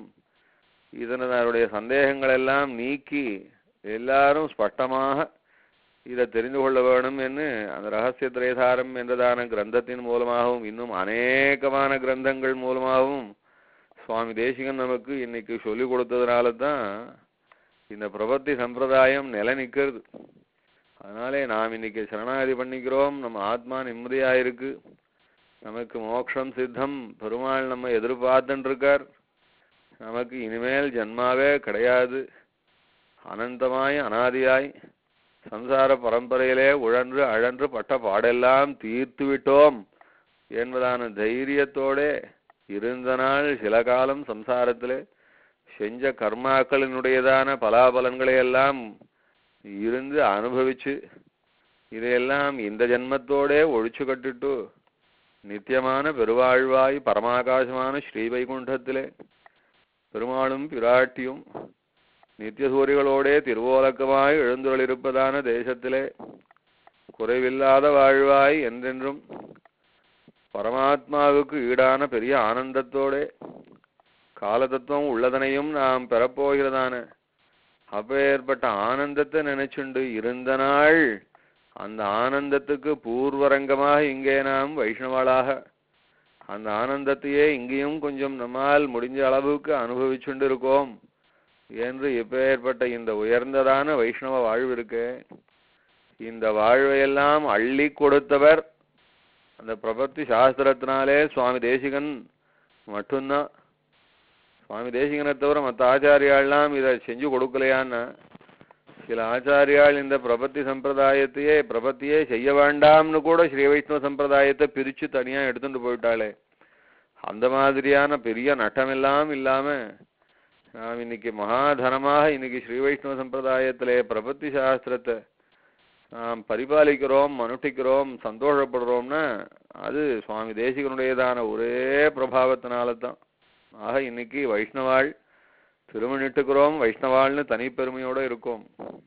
Speaker 3: இதனுடைய சந்தேகங்கள் எல்லாம் நீக்கி எல்லாரும் ஸ்பஷ்டமாக இதை தெரிந்து கொள்ள வேணும் என்று அந்த ரகசிய திரேதாரம் என்றதான கிரந்தத்தின் மூலமாகவும் இன்னும் அநேகமான கிரந்தங்கள் மூலமாகவும் சுவாமி தேசிகன் நமக்கு இன்னைக்கு சொல்லி கொடுத்ததுனால தான் இந்த பிரபத்தி சம்பிரதாயம் நிலை நிற்கிறது அதனாலே நாம் இன்னைக்கு சரணாகதி பண்ணிக்கிறோம் நம்ம ஆத்மா நிம்மதியா இருக்கு நமக்கு மோட்சம் சித்தம் பெருமாள் நம்ம எதிர்பார்த்துட்டு இருக்கார் நமக்கு இனிமேல் ஜன்மாவே கிடையாது அனந்தமாய் அனாதியாய் சம்சார பரம்பரையிலே உழன்று அழன்று பட்ட பாடெல்லாம் தீர்த்து விட்டோம் என்பதான தைரியத்தோடே இருந்த நாள் சில காலம் சம்சாரத்திலே செஞ்ச கர்மாக்களினுடையதான பலாபலன்களை எல்லாம் இருந்து அனுபவிச்சு இதையெல்லாம் இந்த ஜென்மத்தோடே ஒழிச்சு கட்டிட்டு நித்தியமான பெருவாழ்வாய் பரமாகாசமான ஸ்ரீவைகுண்டத்திலே பெருமாளும் பிராட்டியும் நித்தியசூரிகளோடே திருவோலக்கமாய் எழுந்துள்ளிருப்பதான தேசத்திலே குறைவில்லாத வாழ்வாய் என்றென்றும் பரமாத்மாவுக்கு ஈடான பெரிய ஆனந்தத்தோடே காலதத்துவம் உள்ளதனையும் நாம் பெறப்போகிறதான அப்பேற்பட்ட ஆனந்தத்தை நினைச்சுண்டு இருந்த நாள் அந்த ஆனந்தத்துக்கு பூர்வரங்கமாக இங்கே நாம் வைஷ்ணவாளாக அந்த ஆனந்தத்தையே இங்கேயும் கொஞ்சம் நம்மால் முடிஞ்ச அளவுக்கு அனுபவிச்சுண்டு இருக்கோம் என்று இப்பேற்பட்ட இந்த உயர்ந்ததான வைஷ்ணவ வாழ்வு இருக்கு இந்த வாழ்வையெல்லாம் அள்ளி கொடுத்தவர் அந்த பிரபத்தி சாஸ்திரத்தினாலே சுவாமி தேசிகன் மட்டும்தான் சுவாமி தேசிகனை தவிர மற்ற ஆச்சாரியாள்லாம் இதை செஞ்சு கொடுக்கலையான்னா சில ஆச்சாரியால் இந்த பிரபத்தி சம்பிரதாயத்தையே பிரபத்தியே செய்ய வேண்டாம்னு கூட ஸ்ரீ வைஷ்ணவ சம்பிரதாயத்தை பிரிச்சு தனியா எடுத்துட்டு போயிட்டாளே அந்த மாதிரியான பெரிய நட்டமெல்லாம் இல்லாம நாம் இன்னைக்கு மகாதனமாக இன்னைக்கு ஸ்ரீ வைஷ்ணவ சம்பிரதாயத்திலே பிரபத்தி சாஸ்திரத்தை நாம் பரிபாலிக்கிறோம் அனுஷ்டிக்கிறோம் சந்தோஷப்படுறோம்னா அது சுவாமி தேசிகனுடையதான ஒரே பிரபாவத்தினால தான் ஆக இன்னைக்கு வைஷ்ணவாள் திருமணிட்டுக்கிறோம் வைஷ்ணவாள்னு தனிப்பெருமையோட இருக்கோம்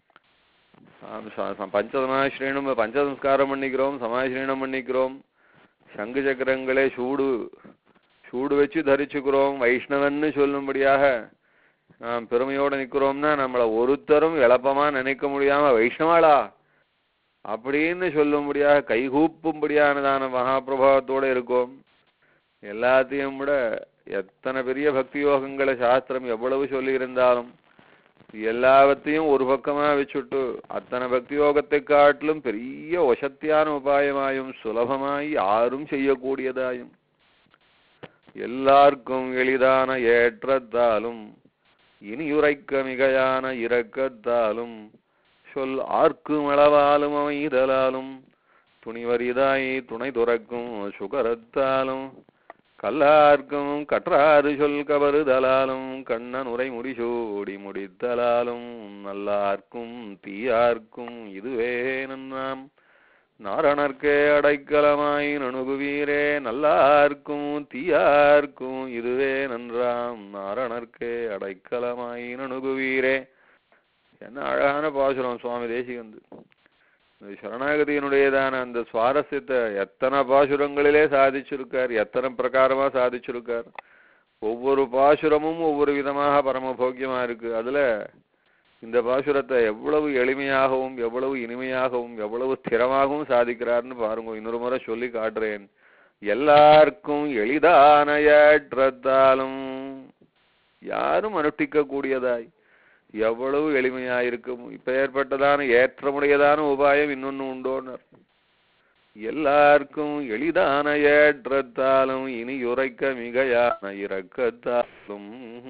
Speaker 3: ஆம், ச- ச- பஞ்சசமாசிரீனம் பஞ்சசம்ஸ்காரம் பண்ணிக்கிறோம் சமாசிரீனம் பண்ணிக்கிறோம் சங்கு சக்கரங்களே சூடு சூடு வச்சு தரிச்சுக்கிறோம் வைஷ்ணவன்னு சொல்லும்படியாக நாம் பெருமையோட நிக்கிறோம்னா நம்மள ஒருத்தரும் எளப்பமா நினைக்க முடியாம வைஷ்ணவாளா அப்படின்னு சொல்லும்படியாக கைகூப்பும்படியானதான மகாபிரபாவத்தோட இருக்கோம் எல்லாத்தையும் விட எத்தனை பெரிய பக்தி யோகங்களை சாஸ்திரம் எவ்வளவு சொல்லி இருந்தாலும் எல்லாவற்றையும் ஒரு பக்கமா வச்சுட்டு அத்தனை பக்தி யோகத்தை காட்டிலும் பெரிய ஒசத்தியான உபாயமாயும் சுலபமாய் யாரும் செய்யக்கூடியதாயும் எல்லாருக்கும் எளிதான ஏற்றத்தாலும் இனியுரைக்க மிகையான இரக்கத்தாலும் சொல் ஆர்க்கும் அளவாலும் அமைதலாலும் துணிவரிதாய் துணை துறக்கும் சுகரத்தாலும் கல்லார்க்கும் கற்றாறு சொல் கவறுதலாலும் கண்ணன் உரை முடிசூடி முடித்தலாலும் நல்லார்க்கும் தீயார்க்கும் இதுவே நன்னாம் நாரணர்க்கே அடைக்கலமாய் நணுகுவீரே நல்லார்க்கும் தீயார்க்கும் இதுவே நன்றாம் நாரணர்க்கே அடைக்கலமாய் நணுகுவீரே என்ன அழகான பாசுரம் சுவாமி தேசிகந்து இந்த சரணாகதியினுடையதான அந்த சுவாரஸ்யத்தை எத்தனை பாசுரங்களிலே சாதிச்சிருக்கார் எத்தனை பிரகாரமா சாதிச்சிருக்கார் ஒவ்வொரு பாசுரமும் ஒவ்வொரு விதமாக பரமபோக்கியமா இருக்கு அதுல இந்த பாசுரத்தை எவ்வளவு எளிமையாகவும் எவ்வளவு இனிமையாகவும் எவ்வளவு ஸ்திரமாகவும் சாதிக்கிறார்னு பாருங்க இன்னொரு முறை சொல்லி காட்டுறேன் எல்லாருக்கும் எளிதான ஏற்றத்தாலும் யாரும் அனுஷ்டிக்க கூடியதாய் எவ்வளவு எளிமையாயிருக்கும் இப்ப ஏற்பட்டதான ஏற்றமுடையதான உபாயம் இன்னொன்னு உண்டோனர் எல்லாருக்கும் எளிதான ஏற்றத்தாலும் இனி உரைக்க மிகையான இரக்கத்தாலும்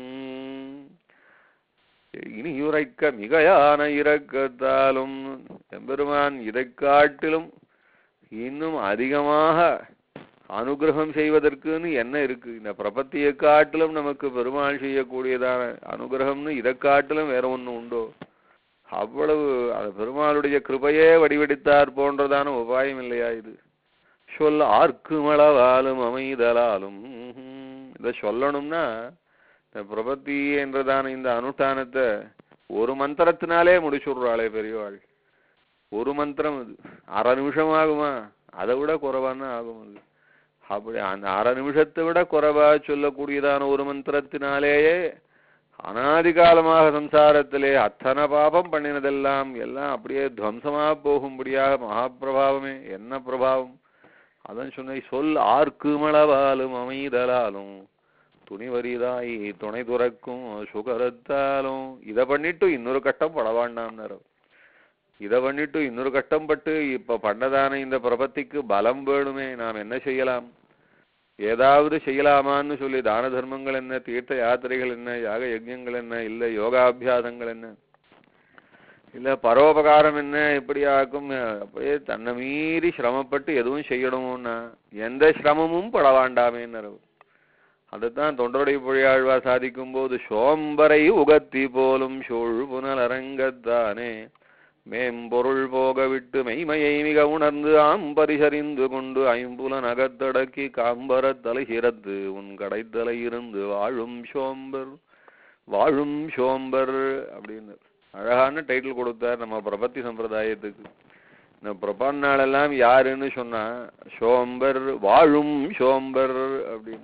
Speaker 3: இனி உரைக்க மிகையான இரக்கத்தாலும் எம்பெருமான் இதைக் காட்டிலும் இன்னும் அதிகமாக அனுகிரகம் செய்வதற்குன்னு என்ன இருக்கு இந்த பிரபத்தியை காட்டிலும் நமக்கு பெருமாள் செய்யக்கூடியதான அனுகிரகம்னு இதை காட்டிலும் வேற ஒண்ணு உண்டோ அவ்வளவு அது பெருமாளுடைய கிருபையே வடிவெடுத்தார் போன்றதான உபாயம் இல்லையா இது சொல் ஆர்க்குமளவாலும் அமைதலாலும் இதை சொல்லணும்னா இந்த பிரபத்தி என்றதான இந்த அனுஷ்டானத்தை ஒரு மந்திரத்தினாலே முடிச்சுடுறாளே பெரியவாள் ஒரு மந்திரம் அது அரை நிமிஷம் ஆகுமா அதை விட குறைவான ஆகும் அது அப்படி அந்த அரை நிமிஷத்தை விட குறைவா சொல்லக்கூடியதான ஒரு மந்திரத்தினாலேயே அனாதி காலமாக சம்சாரத்திலே அத்தனை பாபம் பண்ணினதெல்லாம் எல்லாம் அப்படியே துவம்சமா போகும்படியாக மகாபிரபாவமே என்ன பிரபாவம் அதான் சொன்ன சொல் ஆர்க்குமளவாலும் அமைதலாலும் துணிவரிதாய் துணை துறக்கும் சுகரத்தாலும் இதை பண்ணிட்டு இன்னொரு கட்டம் பட வேண்டாம்னாரு இதை பண்ணிட்டு இன்னொரு கட்டம் பட்டு இப்ப பண்ணதான இந்த பிரபத்திக்கு பலம் வேணுமே நாம் என்ன செய்யலாம் ஏதாவது செய்யலாமான்னு சொல்லி தான தர்மங்கள் என்ன தீர்த்த யாத்திரைகள் என்ன யாக யஜ்யங்கள் என்ன இல்ல யோகாபியாசங்கள் என்ன இல்ல பரோபகாரம் என்ன இப்படி ஆக்கும் அப்படியே தன்னை மீறி சிரமப்பட்டு எதுவும் செய்யணும்னா எந்த சிரமமும் பட வேண்டாமேன்னு அதுதான் தொண்டருடைய பொழியாழ்வா சாதிக்கும் போது சோம்பரை உகத்தி போலும் சோழ் புனலரங்கத்தானே மேம்பொருள் போக விட்டு மெய்மையை மிக உணர்ந்து ஆம்பரிசறிந்து கொண்டு ஐம்புலன் அகத்தடக்கி காம்பரத் தலை சிரத்து உன் கடைத்தலை இருந்து வாழும் சோம்பர் வாழும் சோம்பர் அப்படின்னு அழகான டைட்டில் கொடுத்தார் நம்ம பிரபத்தி சம்பிரதாயத்துக்கு இந்த பிரபன்னாளெல்லாம் யாருன்னு சொன்னா சோம்பர் வாழும் சோம்பர் அப்படின்னு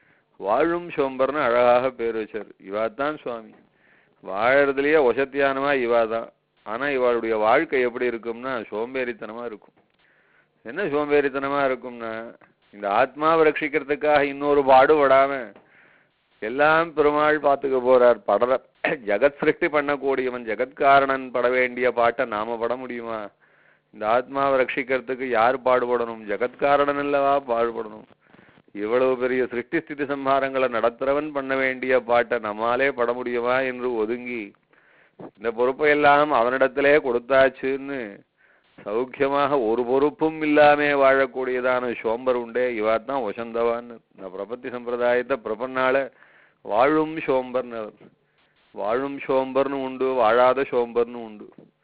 Speaker 3: வாழும் சோம்பர்னு அழகாக பேர் வச்சார் இவா தான் சுவாமி வாழறதுலயே ஒசத்தியானமா இவா தான் ஆனா இவளுடைய வாழ்க்கை எப்படி இருக்கும்னா சோம்பேறித்தனமா இருக்கும் என்ன சோம்பேறித்தனமா இருக்கும்னா இந்த ஆத்மாவை ரட்சிக்கிறதுக்காக இன்னொரு பாடுபடாம எல்லாம் பெருமாள் பார்த்துக்க போறார் படற ஜெகத் சிருஷ்டி பண்ணக்கூடியவன் ஜெகத்காரணன் பட வேண்டிய பாட்டை நாம பட முடியுமா இந்த ஆத்மாவை ரட்சிக்கிறதுக்கு யார் பாடுபடணும் ஜெகத்காரணன் அல்லவா பாடுபடணும் இவ்வளவு பெரிய சிருஷ்டி ஸ்திதி சம்ஹாரங்களை நடத்துறவன் பண்ண வேண்டிய பாட்டை நம்மாலே பட முடியுமா என்று ஒதுங்கி இந்த பொறுப்பை எல்லாம் அவனிடத்திலே கொடுத்தாச்சுன்னு சௌக்கியமாக ஒரு பொறுப்பும் இல்லாம வாழக்கூடியதான சோம்பர் உண்டே இவா தான் வசந்தவான்னு இந்த பிரபத்தி சம்பிரதாயத்தை பிரபன்னால வாழும் சோம்பர்னு வாழும் சோம்பர்னு உண்டு வாழாத சோம்பர்னு உண்டு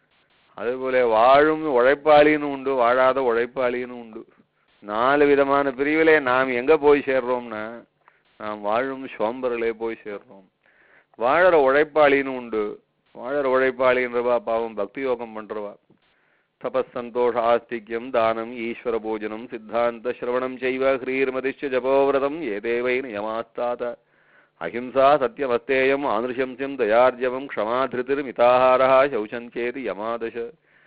Speaker 3: அதே போல வாழும் உழைப்பாளின்னு உண்டு வாழாத உழைப்பாளின்னு உண்டு நாலு விதமான பிரிவிலே நாம் எங்க போய் சேர்றோம்னா நாம் வாழும் சோம்பர்களே போய் சேர்றோம் வாழற உழைப்பாளின்னு உண்டு வாழற உழைப்பாளின்றவா பாவம் பக்தி யோகம் பண்றவா தபஸ் சந்தோஷ ஆஸ்திக்யம் தானம் ஈஸ்வர பூஜனம் சித்தாந்த சிரவணம் செய்வ ஹ்ரீர்மதிஷ்ட ஜபோவிரதம் ஏதேவை நியமாஸ்தாத அஹிம்சா சத்தியமஸ்தேயம் ஆனுஷம்சியம் தயார்ஜவம் க்ஷமா திருதிர் மிதாஹாரா சௌச்சந்தேதி யமாதச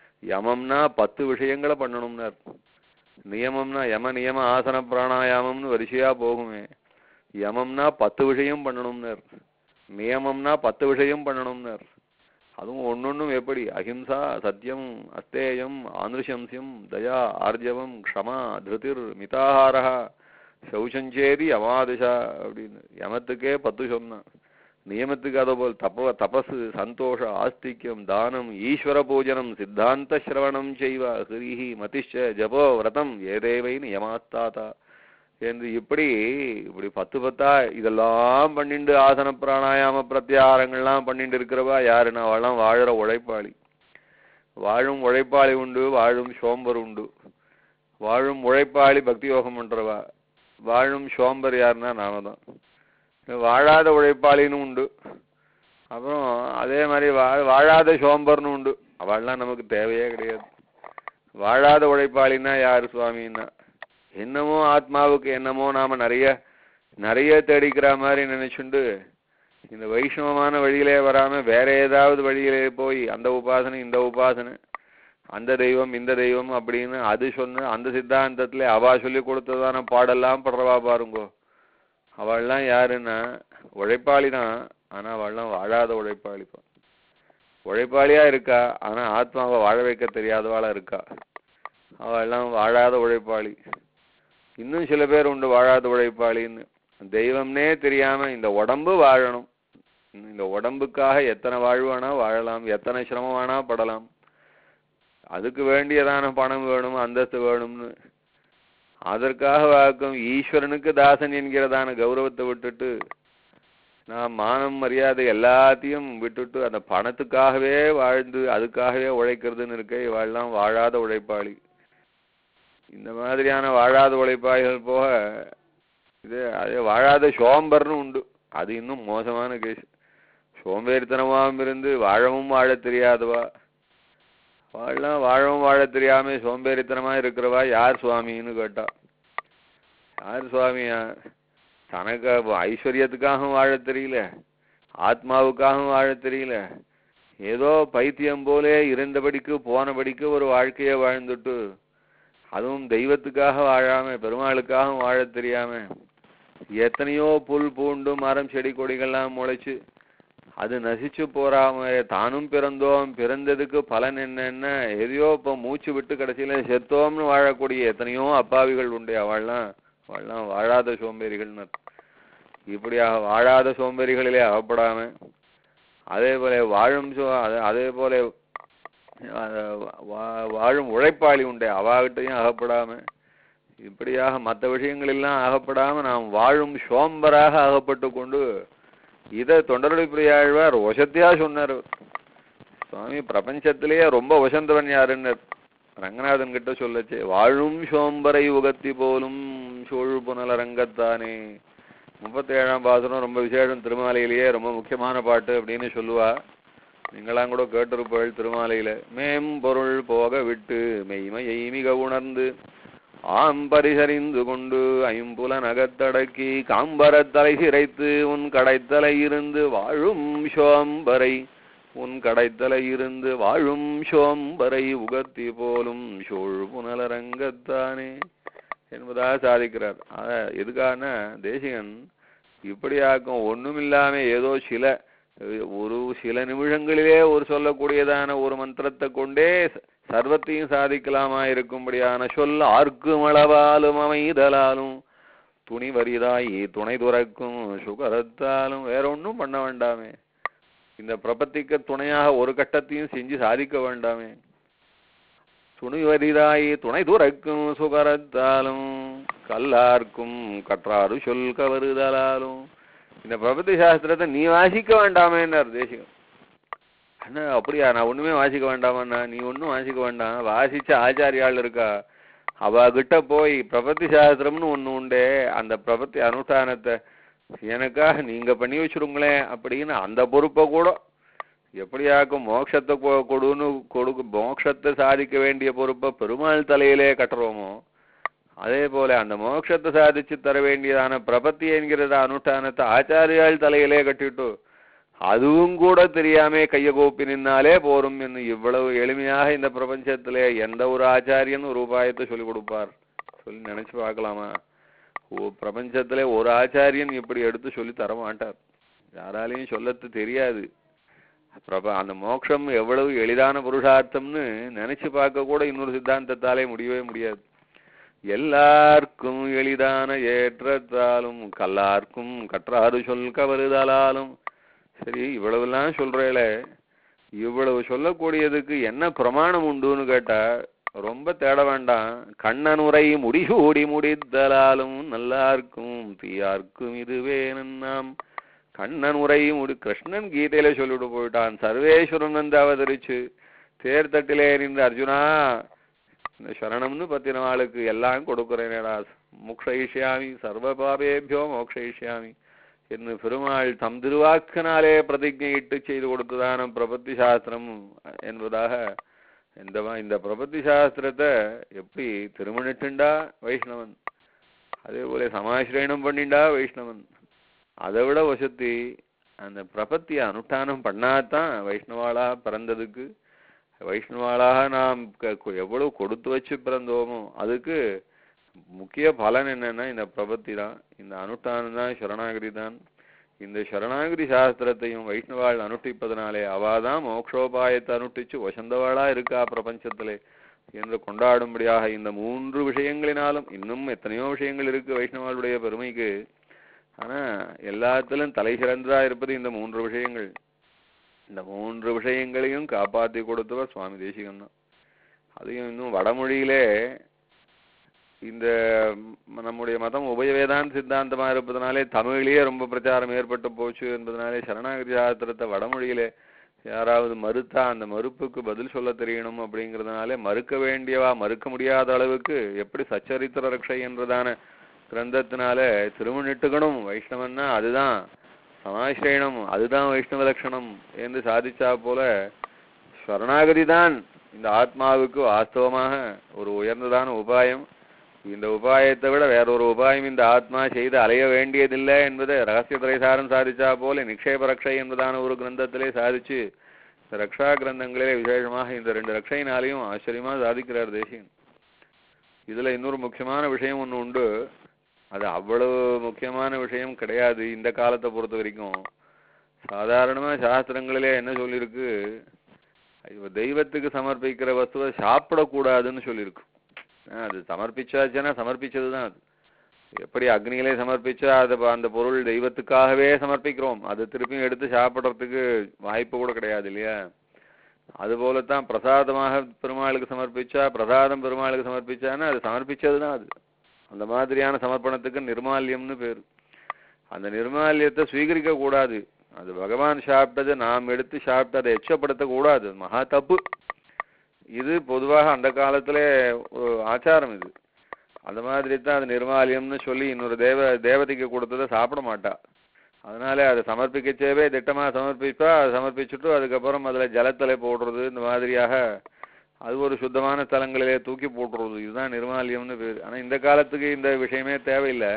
Speaker 3: யமம்னா பத்து விஷயங்களை பண்ணணும்னார் நியமம்னா யம நியம ஆசன பிராணாயாமம்னு வரிசையா போகுமே யமம்னா பத்து விஷயம் பண்ணணும்னார் நியமம்னா பத்து விஷயம் பண்ணணும்னார் அதுவும் ஒன்னொன்னும் எப்படி அஹிம்சா சத்தியம் அஸ்தேயம் ஆனுஷம்சியம் தயா ஆர்ஜவம் க்ஷமா திருதிர் மிதாஹாரா சௌச்சஞ்சேதி யமாதிஷா அப்படின்னு யமத்துக்கே பத்து சொன்னான் நியமத்துக்கு அதோ போல் தப தபசு சந்தோஷ ஆஸ்திக்யம் தானம் ஈஸ்வர பூஜனம் சித்தாந்த சிரவணம் செய்வ ஹிரிஹி மதிஷ்ட ஜபோ விரதம் ஏதேவை நியமாஸ்தாதா என்று இப்படி இப்படி பத்து பத்தா இதெல்லாம் பண்ணிண்டு ஆசன பிராணாயாம பிரத்யாரங்கள்லாம் பண்ணிட்டு இருக்கிறவா யாருன்னா அவெல்லாம் வாழற உழைப்பாளி வாழும் உழைப்பாளி உண்டு வாழும் சோம்பர் உண்டு வாழும் உழைப்பாளி பக்தி யோகம் பண்றவா வாழும் சோம்பர் யாருன்னா நாம தான் வாழாத உழைப்பாளின்னு உண்டு அப்புறம் அதே மாதிரி வா வாழாத சோம்பர்னு உண்டு அவள்லாம் நமக்கு தேவையே கிடையாது வாழாத உழைப்பாளின்னா யாரு சுவாமின்னா என்னமோ ஆத்மாவுக்கு என்னமோ நாம நிறைய நிறைய தேடிக்கிற மாதிரி நினைச்சுண்டு இந்த வைஷ்ணவமான வழியிலே வராம வேற ஏதாவது வழியிலே போய் அந்த உபாசனை இந்த உபாசனை அந்த தெய்வம் இந்த தெய்வம் அப்படின்னு அது சொன்ன அந்த சித்தாந்தத்துல அவா சொல்லி கொடுத்ததான பாடெல்லாம் படுறவா பாருங்கோ அவள்லாம் யாருன்னா உழைப்பாளி தான் ஆனா அவள்லாம் வாழாத உழைப்பாளிப்பா உழைப்பாளியா இருக்கா ஆனா ஆத்மாவை வாழ வைக்க தெரியாதவாளா இருக்கா அவெல்லாம் வாழாத உழைப்பாளி இன்னும் சில பேர் உண்டு வாழாத உழைப்பாளின்னு தெய்வம்னே தெரியாம இந்த உடம்பு வாழணும் இந்த உடம்புக்காக எத்தனை வாழ்வானா வாழலாம் எத்தனை சிரமம் வேணா படலாம் அதுக்கு வேண்டியதான பணம் வேணும் அந்தஸ்து வேணும்னு அதற்காக வாக்கும் ஈஸ்வரனுக்கு தாசன் என்கிறதான கௌரவத்தை விட்டுட்டு நான் மானம் மரியாதை எல்லாத்தையும் விட்டுட்டு அந்த பணத்துக்காகவே வாழ்ந்து அதுக்காகவே உழைக்கிறதுன்னு இருக்க இவாள்லாம் வாழாத உழைப்பாளி இந்த மாதிரியான வாழாத உழைப்பாளிகள் போக இது அது வாழாத சோம்பர்னு உண்டு அது இன்னும் மோசமான கேஸ் சோம்பேறித்தனமாகவும் இருந்து வாழவும் வாழத் தெரியாதவா வாழலாம் வாழவும் வாழத் தெரியாம சோம்பேறித்தனமா இருக்கிறவா யார் சுவாமின்னு கேட்டா யார் சுவாமியா தனக்கு அப்ப ஐஸ்வர்யத்துக்காகவும் வாழத் தெரியல ஆத்மாவுக்காகவும் வாழத் தெரியல ஏதோ பைத்தியம் போலே இருந்தபடிக்கு போனபடிக்கு ஒரு வாழ்க்கையை வாழ்ந்துட்டு அதுவும் தெய்வத்துக்காக வாழாம பெருமாளுக்காகவும் வாழத் தெரியாம எத்தனையோ புல் பூண்டு மரம் செடி கொடிகள்லாம் முளைச்சு அது நசிச்சு போறாம தானும் பிறந்தோம் பிறந்ததுக்கு பலன் என்னன்னா எதையோ இப்போ மூச்சு விட்டு கடைசியில செத்தோம்னு வாழக்கூடிய எத்தனையோ அப்பாவிகள் உண்டு அவள்லாம் அவள்லாம் வாழாத சோம்பேறிகள்னு இப்படியாக வாழாத சோம்பேறிகளிலே அகப்படாம அதே போல வாழும் சோ அதே- அதே போல அஹ், வா- வாழும் உழைப்பாளி உண்டு அவாகிட்டையும் அகப்படாம இப்படியாக மற்ற விஷயங்களெல்லாம் அகப்படாம நாம் வாழும் சோம்பராக அகப்பட்டு கொண்டு இதை தொண்டருடைய பிரியாழ்வார் வசத்தியா சொன்னார் சுவாமி பிரபஞ்சத்திலேயே ரொம்ப வசந்தவன் யாருன்னு ரங்கநாதன் கிட்ட சொல்லச்சே வாழும் சோம்பரை உகத்தி போலும் சோழ் புனலரங்கத்தானே முப்பத்தேழாம் பாசனம் ரொம்ப விசேஷம் திருமாலையிலேயே ரொம்ப முக்கியமான பாட்டு அப்படின்னு சொல்லுவா நீங்களாம் கூட கேட்டிருப்பீள் திருமாலையில மேம்பொருள் போக விட்டு மெய்மையை மிக உணர்ந்து ஆம்பரிசறிந்து கொண்டு ஐம்புல நகத்தடக்கி காம்பரத் தலை சிரைத்து உன் கடைத்தலை இருந்து வாழும் சோம்பரை உன் கடைத்தலை இருந்து வாழும் சோம்பரை உகத்தி போலும் சோழ் புனலரங்கத்தானே என்பதாக சாதிக்கிறார் அத எதுக்கான தேசிகன் இப்படியாக்கும் ஒண்ணுமில்லாம ஏதோ சில அஹ், ஒரு சில நிமிஷங்களிலே ஒரு சொல்லக்கூடியதான ஒரு மந்திரத்தை கொண்டே ச- சர்வத்தையும் சாதிக்கலாமா இருக்கும்படியான சொல் ஆர்க்கும் அளவாலும் அமைதலாலும் துணி வரிதாயி துணை துறக்கும் சுகரத்தாலும் வேற ஒண்ணும் பண்ண வேண்டாமே இந்த பிரபத்திக்கு துணையாக ஒரு கட்டத்தையும் செஞ்சு சாதிக்க வேண்டாமே துணி வரிதாயி துணை துறக்கும் சுகரத்தாலும் கல்லார்க்கும் கற்றாரு சொல் கவருதலாலும் இந்த பிரபத்தி சாஸ்திரத்தை நீ வாசிக்க வேண்டாமேன்னார் தேசிகம் அண்ணா அப்படியா நான் ஒண்ணுமே வாசிக்க வேண்டாமண்ணா நீ ஒண்ணும் வாசிக்க வேண்டாம் வாசிச்ச ஆச்சாரியாள் இருக்கா அவ கிட்ட போய் பிரபத்தி சாஸ்திரம்னு ஒண்ணு உண்டே அந்த பிரபத்தி அனுஷ்டானத்தை எனக்காக நீங்க பண்ணி வச்சிருங்களேன் அப்படின்னு அந்த பொறுப்பை கூட எப்படியாக்கும் மோட்சத்தை கொ- கொடுன்னு கொடுக்கு மோட்சத்தை சாதிக்க வேண்டிய பொறுப்பை பெருமாள் தலையிலே கட்டுறோமோ அதே போல அந்த மோட்சத்தை சாதிச்சு தர வேண்டியதான பிரபத்தி என்கிறத அனுஷ்டானத்தை ஆச்சாரியாள் தலையிலே கட்டிட்டு அதுவும் கூட தெரியாம கைய கோப்பி நின்னாலே போரும் என்று இவ்வளவு எளிமையாக இந்த பிரபஞ்சத்திலே எந்த ஒரு ஆச்சாரியன் ஒரு உபாயத்தை சொல்லிக் கொடுப்பார் சொல்லி நினைச்சு பார்க்கலாமா ஓ பிரபஞ்சத்திலே ஒரு ஆச்சாரியன் இப்படி எடுத்து சொல்லி தர மாட்டார் யாராலையும் சொல்லத்து தெரியாது பிரப அந்த மோட்சம் எவ்வளவு எளிதான புருஷார்த்தம்னு நினைச்சு பார்க்க கூட இன்னொரு சித்தாந்தத்தாலே முடியவே முடியாது எல்லாருக்கும் எளிதான ஏற்றத்தாலும் கல்லார்க்கும் கற்றாறு சொல் கவருதலாலும் சரி இவ்வளவுலாம் சொல்றேளே இவ்வளவு சொல்லக்கூடியதுக்கு என்ன பிரமாணம் உண்டுன்னு கேட்டா ரொம்ப தேட வேண்டாம் கண்ணனுரை முடிசூடி முடித்தலாலும் நல்லார்க்கும் தீயார்க்கும் இதுவே நன்னாம் கண்ணன் உரை முடி கிருஷ்ணன் கீதையில சொல்லிட்டு போயிட்டான் சர்வேஸ்வரன் வந்து அவதரிச்சு தேர்தட்டிலே நின்று அர்ஜுனா இந்த சரணம்னு பத்தின ஆளுக்கு எல்லாம் கொடுக்கிறேனேடா மோக்ஷயிஷ்யாமி சர்வ பாபேபியோ மோக்ஷயிஷ்யாமி என்று பெருமாள் தம் திருவாக்கினாலே பிரதிஜையிட்டு செய்து கொடுத்ததான பிரபத்தி சாஸ்திரம் என்பதாக இந்த மா- இந்த பிரபத்தி சாஸ்திரத்தை எப்படி திருமணிட்டுண்டா வைஷ்ணவன் அதே போல சமாசிரயணம் பண்ணிண்டா வைஷ்ணவன் அதை விட வசத்தி அந்த பிரபத்தியை அனுஷ்டானம் பண்ணாதான் வைஷ்ணவாளா பிறந்ததுக்கு வைஷ்ணவாளாக நாம் க- கு- எவ்வளவு கொடுத்து வச்சு பிறந்தோமோ அதுக்கு முக்கிய பலன் என்னன்னா இந்த பிரபத்தி தான் இந்த அனுஷ்டானம் தான் சரணாகதி தான் இந்த சரணாகதி சாஸ்திரத்தையும் வைஷ்ணவாள் அனுஷ்டிப்பதனாலே அவாதான் மோக்ஷோபாயத்தை அனுஷ்டிச்சு வசந்தவாளா இருக்கா பிரபஞ்சத்திலே என்று கொண்டாடும்படியாக இந்த மூன்று விஷயங்களினாலும் இன்னும் எத்தனையோ விஷயங்கள் இருக்கு வைஷ்ணவர்களுடைய பெருமைக்கு ஆனா எல்லாத்திலும் தலை சிறந்ததா இருப்பது இந்த மூன்று விஷயங்கள் இந்த மூன்று விஷயங்களையும் காப்பாத்தி கொடுத்தவர் சுவாமி தேசிகன் தான் அதையும் இன்னும் வடமொழியிலே இந்த ம், நம்முடைய மதம் உபயவேதாந்த சித்தாந்தமா இருப்பதனாலே தமிழிலேயே ரொம்ப பிரச்சாரம் ஏற்பட்டு போச்சு என்பதனாலே சரணாகதி சாஸ்திரத்தை வடமொழியிலே யாராவது மறுத்தா அந்த மறுப்புக்கு பதில் சொல்ல தெரியணும் அப்படிங்கிறதுனாலே மறுக்க வேண்டியவா மறுக்க முடியாத அளவுக்கு எப்படி சச்சரித்திர ரக்ஷை என்றதான கிரந்தத்தினால திருமணிட்டுக்கணும் வைஷ்ணவன்னா அதுதான் சமாசிரயணம் அதுதான் வைஷ்ணவ லட்சணம் என்று சாதிச்சா போல சரணாகதி தான் இந்த ஆத்மாவுக்கு வாஸ்தவமாக ஒரு உயர்ந்ததான உபாயம் இந்த உபாயத்தை விட வேற ஒரு உபாயம் இந்த ஆத்மா செய்து அலைய வேண்டியதில்லை என்பதை ரகசிய திரைசாரம் சாதிச்சா போல நிக்ஷேப ரக்ஷை என்பதான ஒரு கிரந்தத்திலே சாதிச்சு இந்த ரக்ஷா கிரந்தங்களிலே விசேஷமாக இந்த ரெண்டு ரக்ஷையினாலையும் ஆச்சரியமா சாதிக்கிறார் தேசியன் இதுல இன்னொரு முக்கியமான விஷயம் ஒண்ணு உண்டு அது அவ்வளவு முக்கியமான விஷயம் கிடையாது இந்த காலத்தை பொறுத்த வரைக்கும் சாதாரணமா சாஸ்திரங்களிலே என்ன சொல்லியிருக்கு இப்ப தெய்வத்துக்கு சமர்ப்பிக்கிற வஸ்துவை சாப்பிடக்கூடாதுன்னு சொல்லியிருக்கு ஆஹ் அது சமர்ப்பிச்சாச்சுன்னா சமர்ப்பிச்சது தான் அது எப்படி அக்னியிலே சமர்ப்பிச்சா அது ப- அந்த பொருள் தெய்வத்துக்காகவே சமர்ப்பிக்கிறோம் அது திருப்பியும் எடுத்து சாப்பிட்றதுக்கு வாய்ப்பு கூட கிடையாது இல்லையா அதுபோலத்தான் பிரசாதமாக பெருமாளுக்கு சமர்ப்பிச்சா பிரசாதம் பெருமாளுக்கு சமர்ப்பிச்சான்னா அது சமர்ப்பிச்சது தான் அது அந்த மாதிரியான சமர்ப்பணத்துக்கு நிர்மால்யம்னு பேர் அந்த நிர்மால்யத்தை ஸ்வீகரிக்க கூடாது அது பகவான் சாப்பிட்டது நாம் எடுத்து சாப்பிட்டு அதை எச்சப்படுத்த கூடாது மகா தப்பு இது பொதுவாக அந்த காலத்திலே ஒரு ஆச்சாரம் இது அந்த மாதிரி தான் அது நிர்மாலியம்னு சொல்லி இன்னொரு தேவ தேவதைக்கு கொடுத்ததை சாப்பிட மாட்டா அதனால அதை சமர்ப்பிக்கச்சேவே திட்டமா சமர்ப்பிப்பா அதை சமர்ப்பிச்சுட்டு அதுக்கப்புறம் அதுல ஜலத்தலை போடுறது இந்த மாதிரியாக அது ஒரு சுத்தமான ஸ்தலங்களிலே தூக்கி போட்டுறது இதுதான் நிர்மாலியம்னு பேர் ஆனா இந்த காலத்துக்கு இந்த விஷயமே தேவையில்லை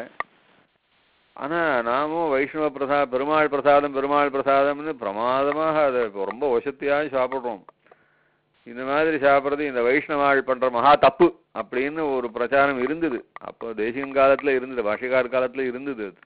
Speaker 3: ஆனா நாமும் வைஷ்ணவ பிரசா பெருமாள் பிரசாதம் பெருமாள் பிரசாதம்னு பிரமாதமாக அதை இப்ப ரொம்ப வசத்தியாக சாப்பிடுறோம் இந்த மாதிரி சாப்பிட்றது இந்த வைஷ்ணவாள் பண்ற மகா தப்பு அப்படின்னு ஒரு பிரச்சாரம் இருந்தது அப்போ தேசியன் காலத்துல இருந்தது பாஷிகார் காலத்துல இருந்தது அது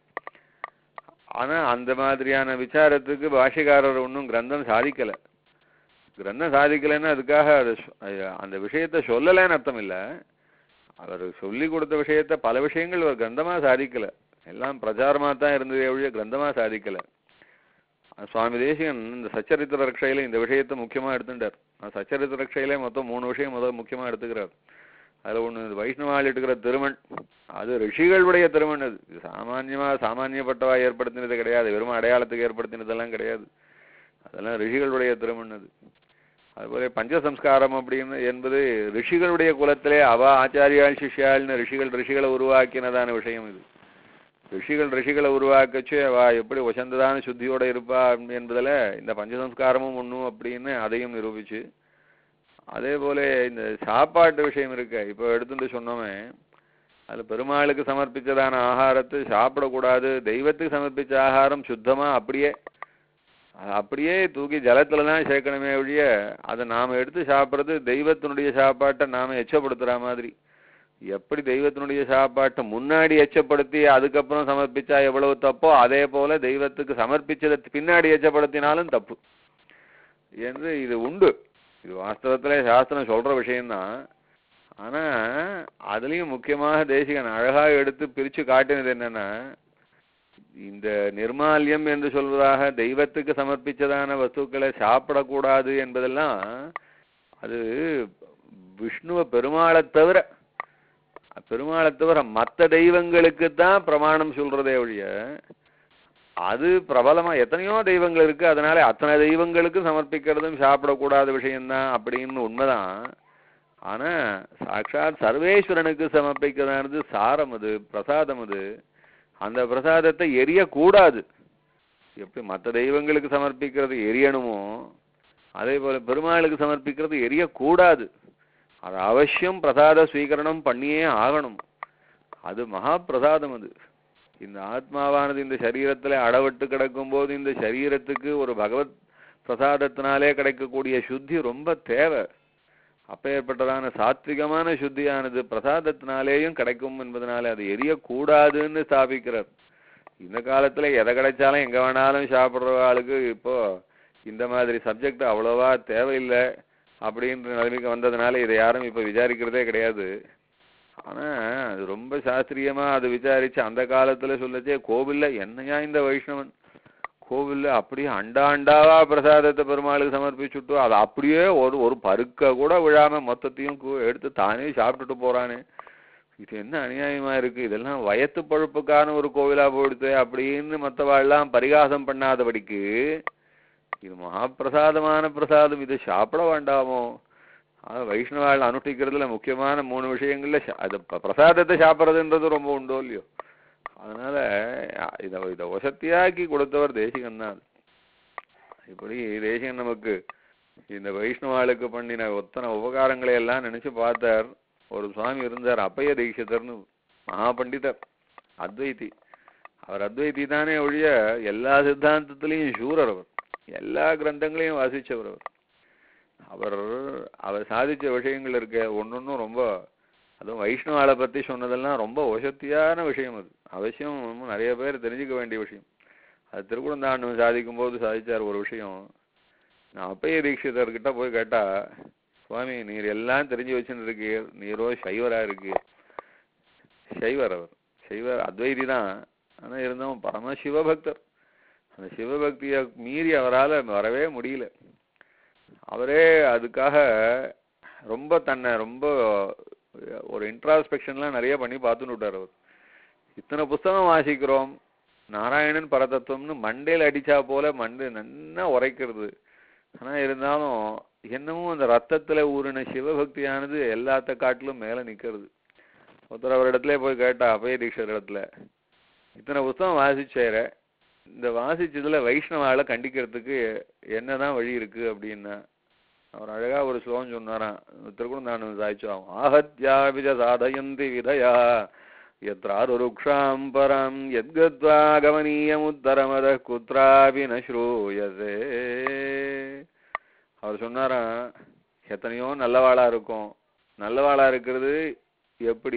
Speaker 3: ஆனா அந்த மாதிரியான விசாரத்துக்கு பாஷிகாரர் ஒன்றும் கிரந்தம் சாதிக்கல கிரந்தம் சாதிக்கலைன்னா அதுக்காக அது சொ- அஹ் அந்த விஷயத்த சொல்லலைன்னு அர்த்தம் இல்ல அவர் சொல்லி கொடுத்த விஷயத்த பல விஷயங்கள் ஒரு கிரந்தமா சாதிக்கல எல்லாம் பிரச்சாரமா தான் இருந்ததே ஒழிய கிரந்தமா சாதிக்கல அஹ் சுவாமி தேசிகன் இந்த சச்சரித்திர ரக்ஷையில இந்த விஷயத்தை முக்கியமா எடுத்துட்டார் அந்த சச்சரித்திர ரக்ஷையிலே மொத்தம் மூணு விஷயம் முதல் முக்கியமா எடுத்துக்கிறார் அதுல ஒண்ணு இந்த வைஷ்ணவாள் எடுக்கிற திருமண் அது ரிஷிகளுடைய திருமண் அது இது சாமான்யமா சாமானியப்பட்டவா ஏற்படுத்தினது கிடையாது வெறும் அடையாளத்துக்கு ஏற்படுத்தினதெல்லாம் கிடையாது அதெல்லாம் ரிஷிகளுடைய திருமண் அது அதுபோல பஞ்சசம்ஸ்காரம் அப்படின்னு என்பது ரிஷிகளுடைய குலத்திலே அவ ஆச்சாரியாள் சிஷ்யாள்னு ரிஷிகள் ரிஷிகளை உருவாக்கினதான விஷயம் இது ரிஷிகள் ரிஷிகளை உருவாக்கச்சு அவ எப்படி வசந்ததான சுத்தியோட இருப்பா என்பதுல இந்த பஞ்சசம்ஸ்காரமும் ஒண்ணும் அப்படின்னு அதையும் நிரூபிச்சு அதே போல இந்த சாப்பாட்டு விஷயம் இருக்கு இப்போ எடுத்துட்டு சொன்னோமே அதுல பெருமாளுக்கு சமர்ப்பிச்சதான ஆகாரத்தை சாப்பிடக்கூடாது தெய்வத்துக்கு சமர்ப்பிச்ச ஆகாரம் சுத்தமா அப்படியே அது அப்படியே தூக்கி ஜலத்துல தான் சேர்க்கணுமே ஒழிய அதை நாம எடுத்து சாப்பிட்றது தெய்வத்தினுடைய சாப்பாட்டை நாம எச்சப்படுத்துற மாதிரி எப்படி தெய்வத்தினுடைய சாப்பாட்டை முன்னாடி எச்சப்படுத்தி அதுக்கப்புறம் சமர்ப்பிச்சா எவ்வளவு தப்போ அதே போல தெய்வத்துக்கு சமர்ப்பிச்சதை பின்னாடி எச்சப்படுத்தினாலும் தப்பு என்று இது உண்டு இது வாஸ்தவத்துல சாஸ்திரம் சொல்ற விஷயம்தான் ஆனா அதுலயும் முக்கியமாக தேசிகன் அழகா எடுத்து பிரிச்சு காட்டினது என்னன்னா இந்த நிர்மால்யம் என்று சொல்வதாக தெய்வத்துக்கு சமர்ப்பிச்சதான வஸ்துக்களை சாப்பிடக்கூடாது என்பதெல்லாம் அது விஷ்ணுவ பெருமாளை தவிர பெருமாளை தவிர மற்ற தெய்வங்களுக்கு தான் பிரமாணம் சொல்றதே ஒழிய அது பிரபலமா எத்தனையோ தெய்வங்கள் இருக்கு அதனால அத்தனை தெய்வங்களுக்கு சமர்ப்பிக்கிறதும் சாப்பிடக்கூடாத விஷயம்தான் அப்படின்னு உண்மைதான் ஆனா சாட்சாத் சர்வேஸ்வரனுக்கு சமர்ப்பிக்கிறதானது சாரம் அது பிரசாதம் அது அந்த பிரசாதத்தை எரியக்கூடாது எப்படி மற்ற தெய்வங்களுக்கு சமர்ப்பிக்கிறது எரியணுமோ அதே போல பெருமாளுக்கு சமர்ப்பிக்கிறது எரியக்கூடாது அது அவசியம் பிரசாத ஸ்வீகரணம் பண்ணியே ஆகணும் அது மகா பிரசாதம் அது இந்த ஆத்மாவானது இந்த சரீரத்துல அடவட்டு கிடக்கும் போது இந்த சரீரத்துக்கு ஒரு பகவத் பிரசாதத்தினாலே கிடைக்கக்கூடிய சுத்தி ரொம்ப தேவை அப்பேற்பட்டதான சாத்விகமான சுத்தியானது பிரசாதத்தினாலேயும் கிடைக்கும் என்பதனால அது எரியக்கூடாதுன்னு ஸ்தாபிக்கிறார் இந்த காலத்துல எதை கிடைச்சாலும் எங்க வேணாலும் சாப்பிடுற ஆளுக்கு இப்போ இந்த மாதிரி சப்ஜெக்ட் அவ்வளவா தேவையில்லை அப்படின்ற நிலைமைக்கு வந்ததுனால இதை யாரும் இப்ப விசாரிக்கிறதே கிடையாது ஆனா அது ரொம்ப சாஸ்திரியமா அது விசாரிச்சு அந்த காலத்துல சொல்லச்சே கோவில்ல என்னையா இந்த வைஷ்ணவன் கோவில்ல அப்படியே அண்டா அண்டாவா பிரசாதத்தை பெருமாளுக்கு சமர்ப்பிச்சுட்டு அது அப்படியே ஒரு ஒரு பருக்க கூட விழாம மொத்தத்தையும் கு- எடுத்து தானே சாப்பிட்டுட்டு போறானே இது என்ன அநியாயமா இருக்கு இதெல்லாம் வயத்து பழுப்புக்கான ஒரு கோவிலா போயிடுது அப்படின்னு மற்றவாள்லாம் பரிகாசம் பண்ணாதபடிக்கு இது மகாபிரசாதமான பிரசாதம் இது சாப்பிட வேண்டாமோ ஆக வைஷ்ணவாள் அனுஷ்டிக்கிறதுல முக்கியமான மூணு விஷயங்கள்ல ச- அது ப- பிரசாதத்தை சாப்பிட்றதுன்றது ரொம்ப உண்டோ இல்லையோ அதனால அ- இத இதை வசத்தியாக்கி கொடுத்தவர் தேசிகன் தான் இப்படி தேசிகன் நமக்கு இந்த வைஷ்ணவாளுக்கு பண்ணின ஒத்தனை உபகாரங்களை எல்லாம் நினைச்சு பார்த்தார் ஒரு சுவாமி இருந்தார் அப்பைய தீட்சிதர்னு மகா பண்டிதர் அத்வைதி அவர் அத்வைதி தானே ஒழிய எல்லா சித்தாந்தத்திலையும் சூரர் அவர் எல்லா கிரந்தங்களையும் வாசிச்சவர் அவர் அவர் அவர் சாதிச்ச விஷயங்கள் இருக்க ஒன்னொன்னும் ரொம்ப அதுவும் வைஷ்ணவாளை பத்தி சொன்னதெல்லாம் ரொம்ப வசத்தியான விஷயம் அது அவசியம் இன்னும் நிறைய பேர் தெரிஞ்சுக்க வேண்டிய விஷயம் அது திருக்குறந்தாண்டவன் சாதிக்கும் போது சாதிச்சார் ஒரு விஷயம் நான் அப்பைய தீட்சிதர்கிட்ட போய் கேட்டா சுவாமி நீர் எல்லாம் தெரிஞ்சு வச்சுன்னு இருக்கீர் நீரோ சைவரா இருக்கீர் சைவர் அவர் சைவர் அத்வைதி தான் ஆனா இருந்தவன் பரம சிவபக்தர் அந்த சிவபக்தியை மீறி அவரால வரவே முடியல அவரே அதுக்காக ரொம்ப தன்னை ரொம்ப ஒரு இன்ட்ராஸ்பெக்ஷன்லாம் நிறைய பண்ணி பார்த்துன்னு விட்டார் அவர் இத்தனை புஸ்தகம் வாசிக்கிறோம் நாராயணன் பரதத்துவம்னு மண்டையில அடிச்சா போல மண்டை நன்னா உரைக்கிறது ஆனா இருந்தாலும் என்னமோ அந்த ரத்தத்துல ஊறின சிவபக்தியானது எல்லாத்த காட்டிலும் மேல நிக்கிறது ஒருத்தர் அவர் இடத்துல போய் கேட்டா அபய தீட்சர் இடத்துல இத்தனை புஸ்தகம் வாசிச்சேர இந்த வாசிச்சதுல வைஷ்ணவால கண்டிக்கிறதுக்கு என்னதான் வழி இருக்கு அப்படின்னா அவர் அழகா ஒரு ஸ்லோகம் சொன்னாராம் திருக்குறந்தாண்டு சாய்ச்சோம் ஆஹத்யாபிஜ சாதயந்தி விதயா எத்ராருருக்ஷாம் பரம் எத்கத்வா கவனீயமுத்தரமத குத்ராபி ந ஸ்ரூயதே அவர் சொன்னாராம் எத்தனையோ நல்லவாளா இருக்கும் நல்லவாளா இருக்கிறது எப்படி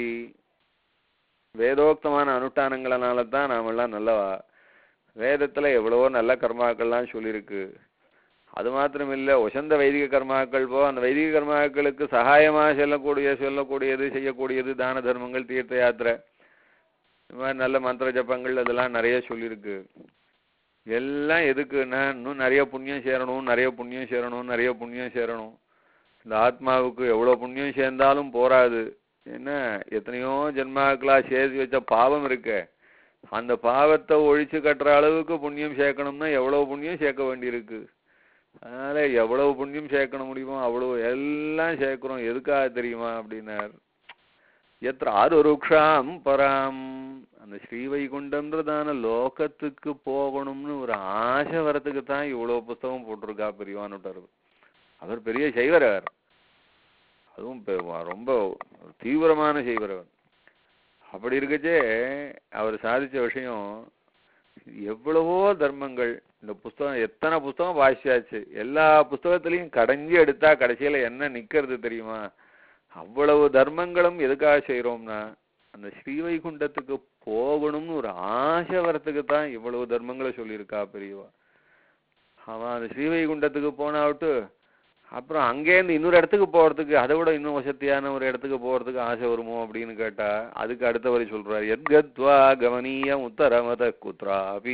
Speaker 3: வேதோக்தமான அனுஷ்டானங்களனால தான் நாமெல்லாம் நல்லவா வேதத்துல எவ்வளவோ நல்ல கர்மாக்கள்லாம் சொல்லியிருக்கு அது மாத்திரம் இல்ல உசந்த வைதிக கர்மாக்கள் போ அந்த வைதிக கர்மாக்களுக்கு சகாயமா செல்லக்கூடிய சொல்லக்கூடியது செய்யக்கூடியது தான தர்மங்கள் தீர்த்த யாத்திரை இந்த மாதிரி நல்ல மந்திர ஜபங்கள் அதெல்லாம் நிறைய சொல்லியிருக்கு எல்லாம் எதுக்குன்னா இன்னும் நிறைய புண்ணியம் சேரணும் நிறைய புண்ணியம் சேரணும் நிறைய புண்ணியம் சேரணும் இந்த ஆத்மாவுக்கு எவ்வளவு புண்ணியம் சேர்ந்தாலும் போராது என்ன எத்தனையோ ஜென்மாக்களா சேர்த்து வச்ச பாவம் இருக்கே அந்த பாவத்தை ஒழிச்சு கட்டுற அளவுக்கு புண்ணியம் சேர்க்கணும்னா எவ்வளவு புண்ணியம் சேர்க்க வேண்டியிருக்கு அதனால எவ்வளவு புண்ணியம் சேர்க்கணும் முடியுமோ அவ்வளவு எல்லாம் சேர்க்கிறோம் எதுக்காக தெரியுமா அப்படின்னார் எத்திர ஆருருக்ஷாம் பராம் அந்த ஸ்ரீவைகுண்டன்றதான லோகத்துக்கு போகணும்னு ஒரு ஆசை வரத்துக்கு தான் இவ்வளவு புஸ்தகம் போட்டிருக்கா பெரியவான்னு விட்டாரு அவர் பெரிய சைவர் அவர் அதுவும் பெ- ரொம்ப தீவிரமான சைவர் அவர் அப்படி இருக்கச்சே அவர் சாதிச்ச விஷயம் எவ்வளவோ தர்மங்கள் இந்த புஸ்தகம் எத்தனை புஸ்தகம் வாசிச்சாச்சு எல்லா புஸ்தகத்திலையும் கடைஞ்சி எடுத்தா கடைசியில என்ன நிக்கிறது தெரியுமா அவ்வளவு தர்மங்களும் எதுக்காக செய்றோம்னா அந்த ஸ்ரீவைகுண்டத்துக்கு போகணும்னு ஒரு ஆசை வரத்துக்கு தான் இவ்வளவு தர்மங்களை சொல்லியிருக்கா பெரியவா அவன் அந்த ஸ்ரீவைகுண்டத்துக்கு போனாவிட்டு அப்புறம் அங்கேருந்து இன்னொரு இடத்துக்கு போறதுக்கு அதை விட இன்னும் வசதியான ஒரு இடத்துக்கு போறதுக்கு ஆசை வருமோ அப்படின்னு கேட்டா அதுக்கு அடுத்த வரி சொல்றாரு எத்கத்வா கவனீயம் உத்தரமத குத்ராபி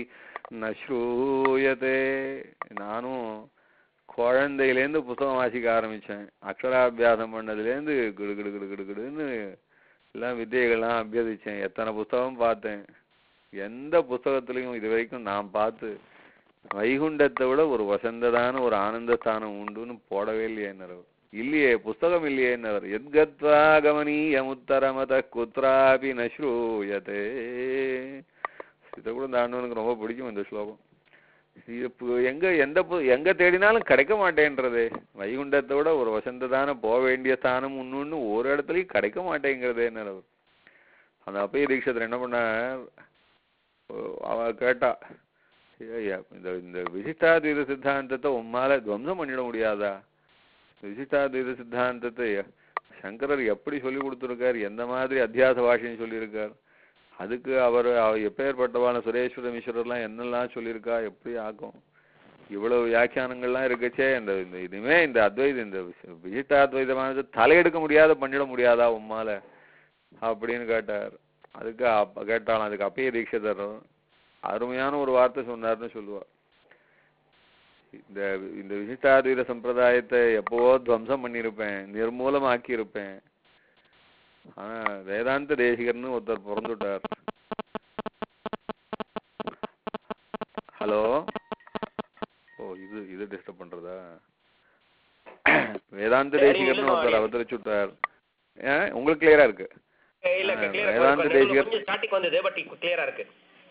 Speaker 3: நஸ்ரூயதே நானும் குழந்தையிலேருந்து புத்தகம் வாசிக்க ஆரம்பிச்சேன் அக்ஷராபியாசம் பண்ணதுலேருந்து கிடு கிடு கிடு கிடு கிடுன்னு எல்லாம் வித்தைகள்லாம் அபியசிச்சேன் எத்தனை புஸ்தகம் பார்த்தேன் எந்த புஸ்தகத்திலையும் இது வரைக்கும் நான் பார்த்து வைகுண்டத்தை விட ஒரு வசந்ததான ஒரு ஆனந்தஸ்தானம் உண்டுன்னு போடவே இல்லையேன்னார் அவர். இல்லையே புஸ்தகம் இல்லையேன்னார் எத்கத்வா கவனீயமுத்தரமத குத்ராபி நஸ்ரூயதே இதை கூட இந்த ஆண்டவனுக்கு ரொம்ப பிடிக்கும் இந்த ஸ்லோகம் இது இப்போ எங்க எந்த பு- எங்க தேடினாலும் கிடைக்க மாட்டேன்றதே வைகுண்டத்தை விட ஒரு வசந்ததான போக வேண்டிய ஸ்தானம் இன்னொன்னு ஒரு இடத்துலயும் கிடைக்க மாட்டேங்கிறதேன்னார் அவர் அந்த அப்பைய தீட்சத்தில் என்ன பண்ணார் ஓ, அவ கேட்டா ஐயா, இந்த இந்த விசிஷ்டாத்வைத சித்தாந்தத்தை உம்மால துவம்சம் பண்ணிட முடியாதா விசிஷ்டாத்வைத சித்தாந்தத்தை சங்கரர் எப்படி சொல்லி கொடுத்துருக்கார் எந்த மாதிரி அத்தியாச பாஷைன்னு சொல்லியிருக்கார் அதுக்கு அவர் அவர் எப்பேற்பட்டவான சுரேஸ்வர மிஸ்வரர்லாம் என்னெல்லாம் சொல்லியிருக்கா எப்படி ஆக்கும் இவ்வளவு வியாக்கியானங்கள்லாம் இருக்கச்சே இந்த இந்த இனிமே இந்த அத்வைத இந்த விஷ- விசிஷ்டாத்வைதமானது தலையெடுக்க முடியாத பண்ணிட முடியாதா உம்மால அப்படின்னு கேட்டார் அதுக்கு அப்ப கேட்டாலும் அதுக்கு அப்பயே தீட்சிதர் அருமையான ஒரு வார்த்தை சொன்னார்னு சொல்லுவா இந்த இந்த விசிஷ்டாத்வைத சம்பிரதாயத்தை எப்பவோ துவம்சம் பண்ணியிருப்பேன் நிர்மூலமாக்கி இருப்பேன் ஆனா வேதாந்த தேசிகர்னு ஒருத்தர் பிறந்துட்டார் ஹலோ ஓ இது இது டிஸ்டர்ப் பண்றதா வேதாந்த
Speaker 4: சரி,
Speaker 3: தேசிகர்னு
Speaker 4: இல்லைம்மா,
Speaker 3: ஒருத்தர்
Speaker 4: நீ-
Speaker 3: அவதரிச்சு விட்டார் ஏன் உங்களுக்கு கிளியரா இருக்கு
Speaker 4: ஏய், இல்ல
Speaker 3: ஆ,
Speaker 4: கிளியரா
Speaker 3: வேதாந்த தேசிகர்.
Speaker 4: கொஞ்சம் ஸ்டார்டிங் வந்தது பட் கிளியரா இருக்கு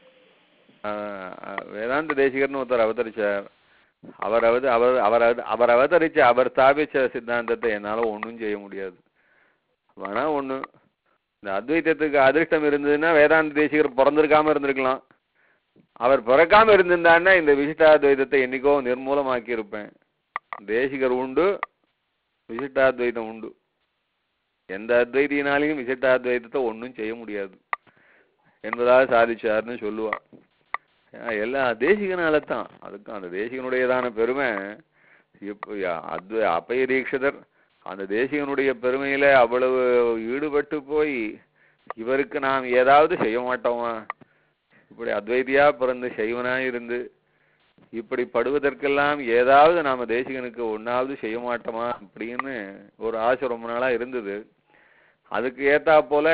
Speaker 3: ஆஹ் ஆஹ் வேதாந்த தேசிகர்னு ஒருத்தர் அவதரிச்சார் அவர் அவத அவர் அவர் அவத- அவர் அவதரிச்ச அவர் ஸ்தாபிச்ச சித்தாந்தத்தை என்னால ஒண்ணும் செய்ய முடியாது வேணா ஒண்ணு இந்த அத்வைத்தத்துக்கு அதிர்ஷ்டம் இருந்ததுன்னா வேதாந்த தேசிகர் பிறந்திருக்காம இருந்திருக்கலாம் அவர் பிறக்காம இருந்திருந்தான்னா இந்த விசிஷ்டாத்வைதத்தை என்னைக்கோ நிர்மூலமாக்கி இருப்பேன் தேசிகர் உண்டு விசிஷ்டாத்வைதம் உண்டு எந்த அத்வைதியினாலையும் விசிஷ்டாத்வைதத்தை ஒண்ணும் செய்ய முடியாது என்பதாக சாதிச்சார்னு சொல்லுவா ஆஹ் எல்லாம் தேசிகனால தான் அதுக்கு அந்த தேசிகனுடையதான பெருமை இப்போ அத்வை அப்பய தீட்சிதர் அந்த தேசிகனுடைய பெருமையில அவ்வளவு ஈடுபட்டு போய் இவருக்கு நாம் ஏதாவது செய்ய மாட்டோமா இப்படி அத்வைதியா பிறந்து சைவனா இருந்து இப்படி படுவதற்கெல்லாம் ஏதாவது நாம தேசிகனுக்கு ஒண்ணாவது செய்ய மாட்டோமா அப்படின்னு ஒரு ஆசை ரொம்ப நாளா இருந்தது அதுக்கு ஏத்தா போல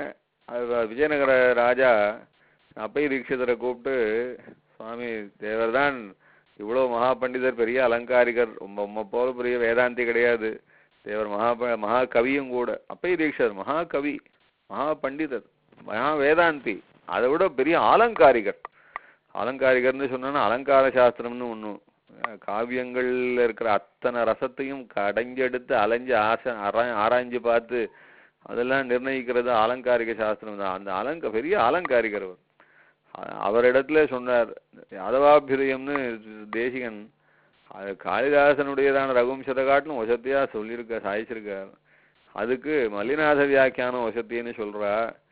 Speaker 3: அது விஜயநகர ராஜா அப்பை தீட்சிதரை கூப்பிட்டு சுவாமி தேவர்தான் இவ்வளவு மகா பண்டிதர் பெரிய அலங்காரிகர் உம்ம உம்ம போல பெரிய வேதாந்தி கிடையாது தேவர் மகா ப- மகா கவியும் கூட அப்பை தீட்சிதர் மகா கவி மகா பண்டிதர் மகா வேதாந்தி அதை விட பெரிய ஆலங்காரிகர் அலங்காரிகர்னு சொன்னா அலங்கார சாஸ்திரம்னு ஒண்ணு அஹ் காவியங்கள்ல இருக்கிற அத்தனை ரசத்தையும் கடைஞ்செடுத்து அலைஞ்சு ஆச ஆரா- ஆராய்ஞ்சு பார்த்து அதெல்லாம் நிர்ணயிக்கிறது அலங்காரிக சாஸ்திரம் தான் அந்த அலங்க பெரிய அலங்காரிகர் அவர் அ- அவரிடத்துல சொன்னார் யாதவாபியுதயம்னு தேசிகன் அது காளிதாசனுடையதான ரகுவம்சத்தை காட்டிலும் வசத்தியா சொல்லியிருக்க சாதிச்சிருக்கார் அதுக்கு மல்லிநாத வியாக்கியானம் வசத்தின்னு சொல்றா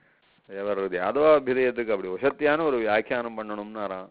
Speaker 3: இவர் யாதவாபியுதயத்துக்கு அப்படி வசத்தியான ஒரு வியாக்கியானம் பண்ணணும்னாராம்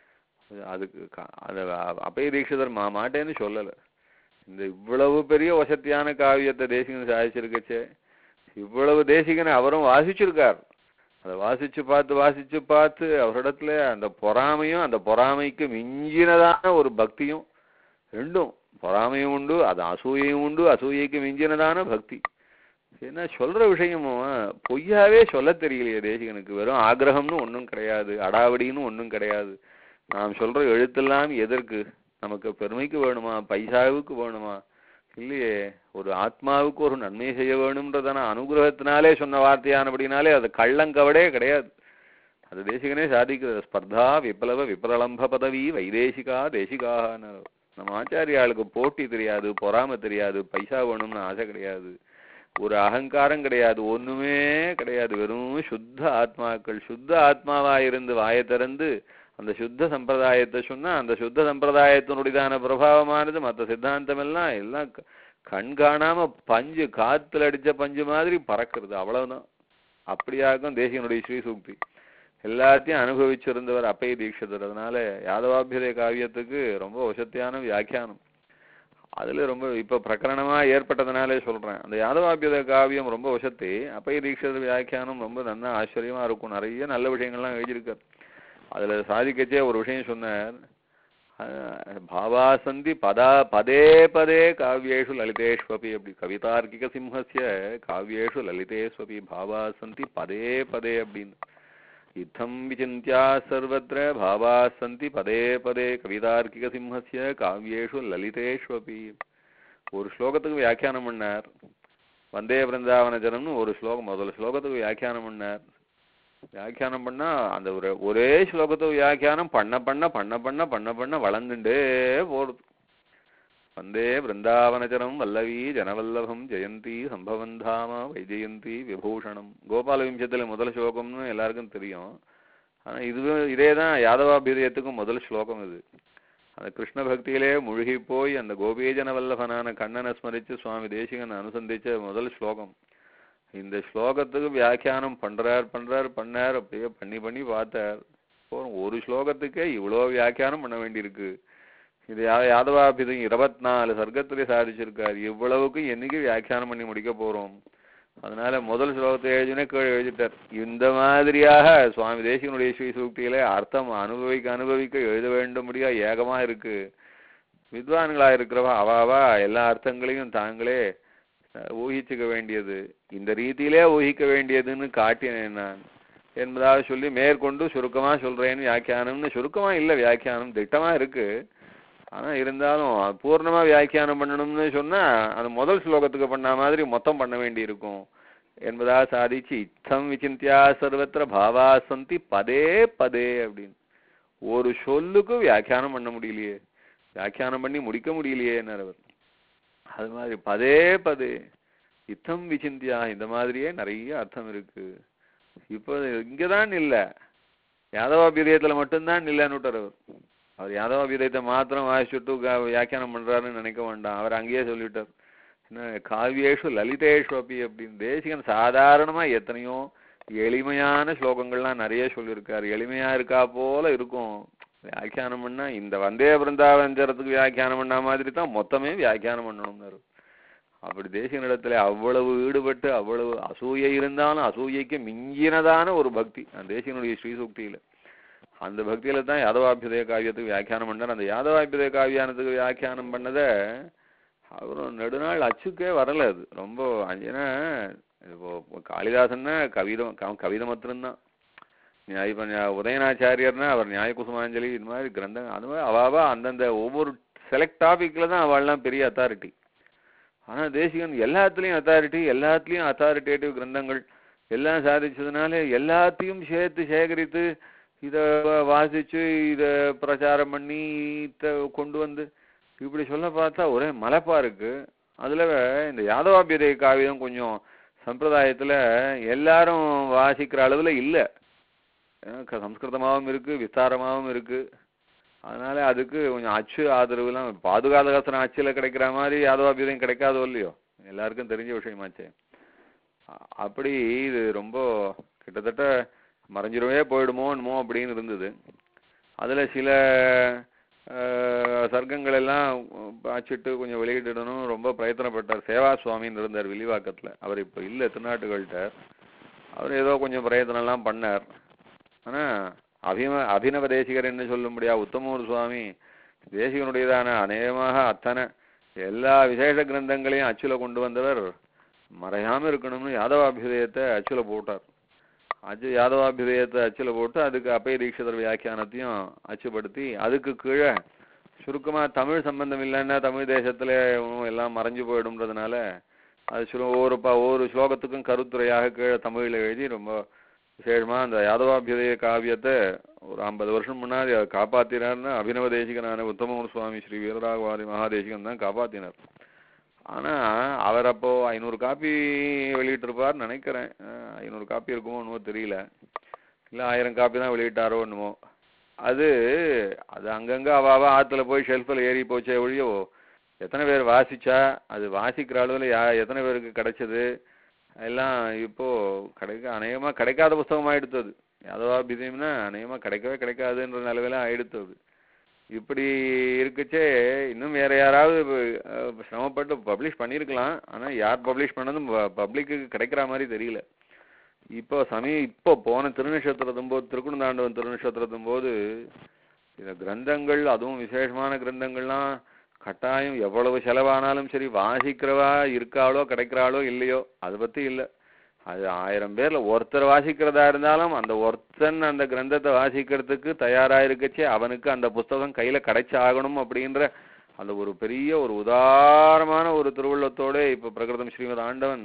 Speaker 3: அதுக்கு கா- அது அ- அப்பய தீட்சிதர் மா மாட்டேன்னு சொல்லல இந்த இவ்வளவு பெரிய வசத்தியான காவியத்தை தேசிகன் சாதிச்சிருக்கச்சே இவ்வளவு தேசிகனை அவரும் வாசிச்சிருக்கார் அதை வாசிச்சு பார்த்து வாசிச்சு பார்த்து அவரிடத்துல அந்த பொறாமையும் அந்த பொறாமைக்கு மிஞ்சினதான ஒரு பக்தியும் ரெண்டும் பொறாமையும் உண்டு அது அசூயையும் உண்டு அசூயைக்கு மிஞ்சினதான பக்தி என்ன சொல்ற விஷயமும் பொய்யாவே சொல்ல தெரியலையே தேசிகனுக்கு வெறும் ஆக்ரகம்னு ஒண்ணும் கிடையாது அடாவடின்னு ஒண்ணும் கிடையாது நாம் சொல்ற எழுத்தெல்லாம் எதற்கு நமக்கு பெருமைக்கு வேணுமா பைசாவுக்கு வேணுமா இல்லையே ஒரு ஆத்மாவுக்கு ஒரு நன்மை செய்ய வேணும்ன்றதான அனுகிரகத்தினாலே சொன்ன வார்த்தையானபடினாலே அது கள்ளங்கவடே கிடையாது அது தேசிகனே சாதிக்கிறது ஸ்பர்தா விப்ளவ விப்ரலம்ப பதவி வைதேசிகா தேசிகான்னு நம்ம ஆச்சாரியாளுக்கு போட்டி தெரியாது பொறாமை தெரியாது பைசா வேணும்னு ஆசை கிடையாது ஒரு அகங்காரம் கிடையாது ஒண்ணுமே கிடையாது வெறும் சுத்த ஆத்மாக்கள் சுத்த ஆத்மாவா இருந்து வாயை திறந்து அந்த சுத்த சம்பிரதாயத்தை சொன்னா அந்த சுத்த சம்பிரதாயத்தினுடையதான பிரபாவமானது மற்ற சித்தாந்தம் எல்லாம் எல்லாம் க- கண் காணாம பஞ்சு காத்துல அடிச்ச பஞ்சு மாதிரி பறக்கிறது அவ்வளவுதான் அப்படியாகும் தேசியனுடைய ஸ்ரீ சூக்தி எல்லாத்தையும் அனுபவிச்சிருந்தவர் அப்பய தீட்சிதர் அதனால யாதவாபியுதய காவியத்துக்கு ரொம்ப வசத்தியான வியாக்கியானம் அதுல ரொம்ப இப்ப பிரகரணமா ஏற்பட்டதுனாலே சொல்றேன் அந்த யாதவாபியுதய காவியம் ரொம்ப வசத்தி அப்பய தீட்சிதர் வியாக்கியானம் ரொம்ப நல்லா ஆச்சரியமா இருக்கும் நிறைய நல்ல விஷயங்கள்லாம் எழுதியிருக்கார் அதுல சாதிக்கச்சே ஒரு விஷயம் சொன்னார் அஹ், பாவாசந்தி பதா பதே பதே காவியேஷு லலிதேஷ்வபி அப்படி கவிதார்க்கிக சிம்ஹஸ்ய காவியேஷு லலிதேஷ்வபி பாவாசந்தி பதே பதே அப்படின்னு இத்தம் விசிந்தியா சர்வத்திர பாவாः சந்தி பதே பதே கவிதார்க்கிக சிம்ஹஸ்ய காவியேஷு லலிதேஷ்வபி ஒரு ஸ்லோகத்துக்கு வியாக்கியானம் பண்ணார் வந்தே பிருந்தாவன ஜனம்னு ஒரு ஸ்லோகம் முதல் ஸ்லோகத்துக்கு வியாக்கியானம் பண்ணார் வியாக்கியானம் பண்ணா அந்த ஒரு ஒரே ஸ்லோகத்துக்கு வியாக்கியானம் பண்ண பண்ண பண்ண பண்ண பண்ண பண்ண வளர்ந்துட்டே போடுது வந்தே பிருந்தாவனச்சரம் வல்லவி ஜனவல்லபம் ஜெயந்தி சம்பவந்தாம வைஜெயந்தி விபூஷணம் கோபால விம்சத்துல முதல் ஸ்லோகம்னு எல்லாருக்கும் தெரியும் ஆனா இதுவே இதே தான் யாதவாபியுதயத்துக்கும் முதல் ஸ்லோகம் இது அந்த கிருஷ்ண பக்தியிலே முழுகி போய் அந்த கோபீஜன வல்லபனான கண்ணனை ஸ்மரிச்சு சுவாமி தேசிகன் அனுசந்திச்ச முதல் ஸ்லோகம் இந்த ஸ்லோகத்துக்கு வியாக்கியானம் பண்றார் பண்றார் பண்ணார் அப்படியே பண்ணி பண்ணி பார்த்தார் போதும் ஒரு ஸ்லோகத்துக்கே இவ்வளோ வியாக்கியானம் பண்ண வேண்டியிருக்கு இது யா- யாதவாபிதம் இருபத்தி நாலு சர்க்கத்திலே சாதிச்சிருக்காரு இவ்வளவுக்கும் என்னைக்கு வியாக்கியானம் பண்ணி முடிக்க போறோம் அதனால முதல் ஸ்லோகத்தை எழுதினே கீழே எழுதிட்டார் இந்த மாதிரியாக சுவாமி தேசிகனுடைய ஸ்ரீ சூக்தியில அர்த்தம் அனுபவிக்க அனுபவிக்க எழுத வேண்டும்படியா ஏகமா இருக்கு வித்வான்களா இருக்கிறவா அவாவா எல்லா அர்த்தங்களையும் தாங்களே அஹ், ஊகிச்சுக்க வேண்டியது இந்த ரீதியிலே ஊகிக்க வேண்டியதுன்னு காட்டினேன் நான் என்பதாக சொல்லி மேற்கொண்டு சுருக்கமா சொல்றேன்னு வியாக்கியானம்னு சுருக்கமா இல்ல வியாக்கியானம் திட்டமா இருக்கு ஆனா இருந்தாலும் அது பூர்ணமா வியாக்கியானம் பண்ணணும்னு சொன்னா அது முதல் ஸ்லோகத்துக்கு பண்ண மாதிரி மொத்தம் பண்ண வேண்டி இருக்கும் என்பதாக சாதிச்சு இத்தம் விசிந்தியா சர்வத்திர பாவா சந்தி பதே பதே அப்படின்னு ஒரு சொல்லுக்கு வியாக்கியானம் பண்ண முடியலையே வியாக்கியானம் பண்ணி முடிக்க முடியலையே அவர் அது மாதிரி பதே பதே இத்தம் விசிந்தியா இந்த மாதிரியே நிறைய அர்த்தம் இருக்கு இப்போ இங்கதான் இல்ல யாதவாபிதயத்துல மட்டும்தான் இல்லைன்னு விட்டார் அவர் அவர் யாதவாபிதயத்தை மாத்திரம் வாசிச்சுட்டு க- வியாக்கியானம் பண்றாருன்னு நினைக்க வேண்டாம் அவர் அங்கேயே சொல்லிட்டார் என்ன காவியேஷு லலிதேஷு அப்படி அப்படின்னு தேசிகன் சாதாரணமா எத்தனையோ எளிமையான ஸ்லோகங்கள்லாம் நிறைய சொல்லியிருக்காரு எளிமையா இருக்கா போல இருக்கும் வியாக்கியானம் பண்ணா இந்த வந்தே பிருந்தாவஞ்சரத்துக்கு வியாக்கியானம் பண்ண மாதிரி தான் மொத்தமே வியாக்கியானம் பண்ணணும்னாரு அப்படி தேசிகனிடத்துல அவ்வளவு ஈடுபட்டு அவ்வளவு அசூயை இருந்தாலும் அசூயைக்கு மிஞ்சினதான ஒரு பக்தி அந்த தேசிகனுடைய ஸ்ரீசூக்தியில அந்த பக்தியில தான் யாதவாபியுதய காவியத்துக்கு வியாக்கியானம் பண்ணார் அந்த யாதவாபியுதய காவியானத்துக்கு வியாக்கியானம் பண்ணதை அவரும் நெடுநாள் அச்சுக்கே வரல அது ரொம்ப ஏன்னா இப்போ காளிதாசன்னா கவிதம் க- கவிதை மாத்திரம்தான் நியாய இப்ப நியா- உதயநாச்சாரியர்னா அவர் நியாய குசுமாஞ்சலி இது மாதிரி கிரந்தம் அது மாதிரி அவாவா அந்தந்த ஒவ்வொரு செலக்ட் டாபிக்ல தான் அவள்லாம் பெரிய அத்தாரிட்டி ஆனா தேசிகன் எல்லாத்துலயும் அத்தாரிட்டி எல்லாத்துலயும் அத்தாரிட்டேட்டிவ் கிரந்தங்கள் எல்லாம் சாதிச்சதுனால எல்லாத்தையும் சேர்த்து சேகரித்து இத வ- வாசிச்சு இத பிரச்சாரம் பண்ணி இத கொண்டு வந்து இப்படி சொல்ல பார்த்தா ஒரே மலைப்பா இருக்கு அதுல இந்த யாதவாபியதை காவியம் கொஞ்சம் சம்பிரதாயத்துல எல்லாரும் வாசிக்கிற அளவுல இல்ல ஏன்னா க- சம்ஸ்கிருதமாவும் இருக்கு விஸ்தாரமாவும் இருக்கு அதனால அதுக்கு கொஞ்சம் அச்சு ஆதரவுலாம் பாதுகாதகாசன அச்சுல கிடைக்கிற மாதிரி யாதவாபியம் கிடைக்காதோ இல்லையோ எல்லாருக்கும் தெரிஞ்ச விஷயமாச்சே அ- அப்படி இது ரொம்ப கிட்டத்தட்ட மறைஞ்சிடவே போயிடுமோ என்னமோ அப்படின்னு இருந்தது அதுல சில அஹ், சர்க்கங்கள் எல்லாம் அச்சிட்டு கொஞ்சம் வெளியிடணும் ரொம்ப பிரயத்தனப்பட்டார் சேவா சுவாமின்னு இருந்தார் வில்லிவாக்கத்துல அவர் இப்ப இல்ல திருநாட்டுகள்கிட்ட அவர் ஏதோ கொஞ்சம் பிரயத்தனம் எல்லாம் பண்ணார் ஆனா அபிம அபினவ தேசிகர் என்ன சொல்ல முடியா உத்தமூர் சுவாமி தேசிகனுடையதான அநேகமாக அத்தனை எல்லா விசேஷ கிரந்தங்களையும் அச்சுல கொண்டு வந்தவர் மறையாம இருக்கணும்னு யாதவாபியுதயத்தை அச்சுல போட்டார் அச்சு யாதவாபியுதயத்தை அச்சுல போட்டு அதுக்கு அப்பய தீட்சிதர் வியாக்கியானத்தையும் அச்சுப்படுத்தி அதுக்கு கீழே சுருக்கமா தமிழ் சம்பந்தம் இல்லைன்னா தமிழ் தேசத்துல எல்லாம் மறைஞ்சு போயிடும்ன்றதுனால அது சுரு ஒவ்வொரு ப ஒவ்வொரு ஸ்லோகத்துக்கும் கருத்துரையாக கீழே தமிழ்ல எழுதி ரொம்ப விசேஷமா அந்த யாதவாபியுதய காவியத்தை ஒரு ஐம்பது வருஷம் முன்னாடி அவர் காப்பாத்தினார்னா அபினவ தேசிகனான உத்தம சுவாமி ஸ்ரீ வீரராகவாரி மகாதேசிகன் தான் காப்பாத்தினார் ஆனா அவர் அப்போ ஐநூறு காப்பி வெளியிட்டிருப்பார்னு நினைக்கிறேன் அஹ் ஐநூறு காப்பி இருக்குமோ என்னமோ தெரியல இல்ல ஆயிரம் காப்பி தான் வெளியிட்டாரோ என்னமோ அது அது அங்கங்க அவாவா ஆத்துல போய் ஷெல்ஃபில் ஏறி போச்சே ஒழியோ எத்தனை பேர் வாசிச்சா அது வாசிக்கிற அளவுல யா எத்தனை பேருக்கு கிடைச்சது எல்லாம் இப்போ கிடைக்க அநேகமா கிடைக்காத புஸ்தகம் ஆயிடுத்து அது யாதவா பிதியம்னா அநேகமா கிடைக்கவே கிடைக்காதுன்ற நிலவில ஆயிடுத்து அது இப்படி இருக்குச்சே இன்னும் வேற யாராவது அஹ், சிரமப்பட்டு பப்ளிஷ் பண்ணியிருக்கலாம் ஆனா யார் பப்ளிஷ் பண்ணதும் பப்ளிக்கு கிடைக்கிற மாதிரி தெரியல இப்போ சமய இப்போ போன திருநட்சத்திரத்தும் போது திருக்குணந்தாண்டவன் திருநட்சத்திரத்தும் போது இந்த கிரந்தங்கள் அதுவும் விசேஷமான கிரந்தங்கள்லாம் கட்டாயம் எவ்வளவு செலவானாலும் சரி வாசிக்கிறவா இருக்காளோ கிடைக்கிறாளோ இல்லையோ அதை பத்தி இல்ல அது ஆயிரம் பேர்ல ஒருத்தர் வாசிக்கிறதா இருந்தாலும் அந்த ஒருத்தன் அந்த கிரந்தத்தை வாசிக்கிறதுக்கு தயாரா இருக்கச்சே அவனுக்கு அந்த புஸ்தகம் கையில கிடைச்சு ஆகணும் அப்படின்ற அந்த ஒரு பெரிய ஒரு உதாரமான ஒரு திருவுள்ளத்தோட இப்ப பிரகிருதம் ஸ்ரீமத் ஆண்டவன்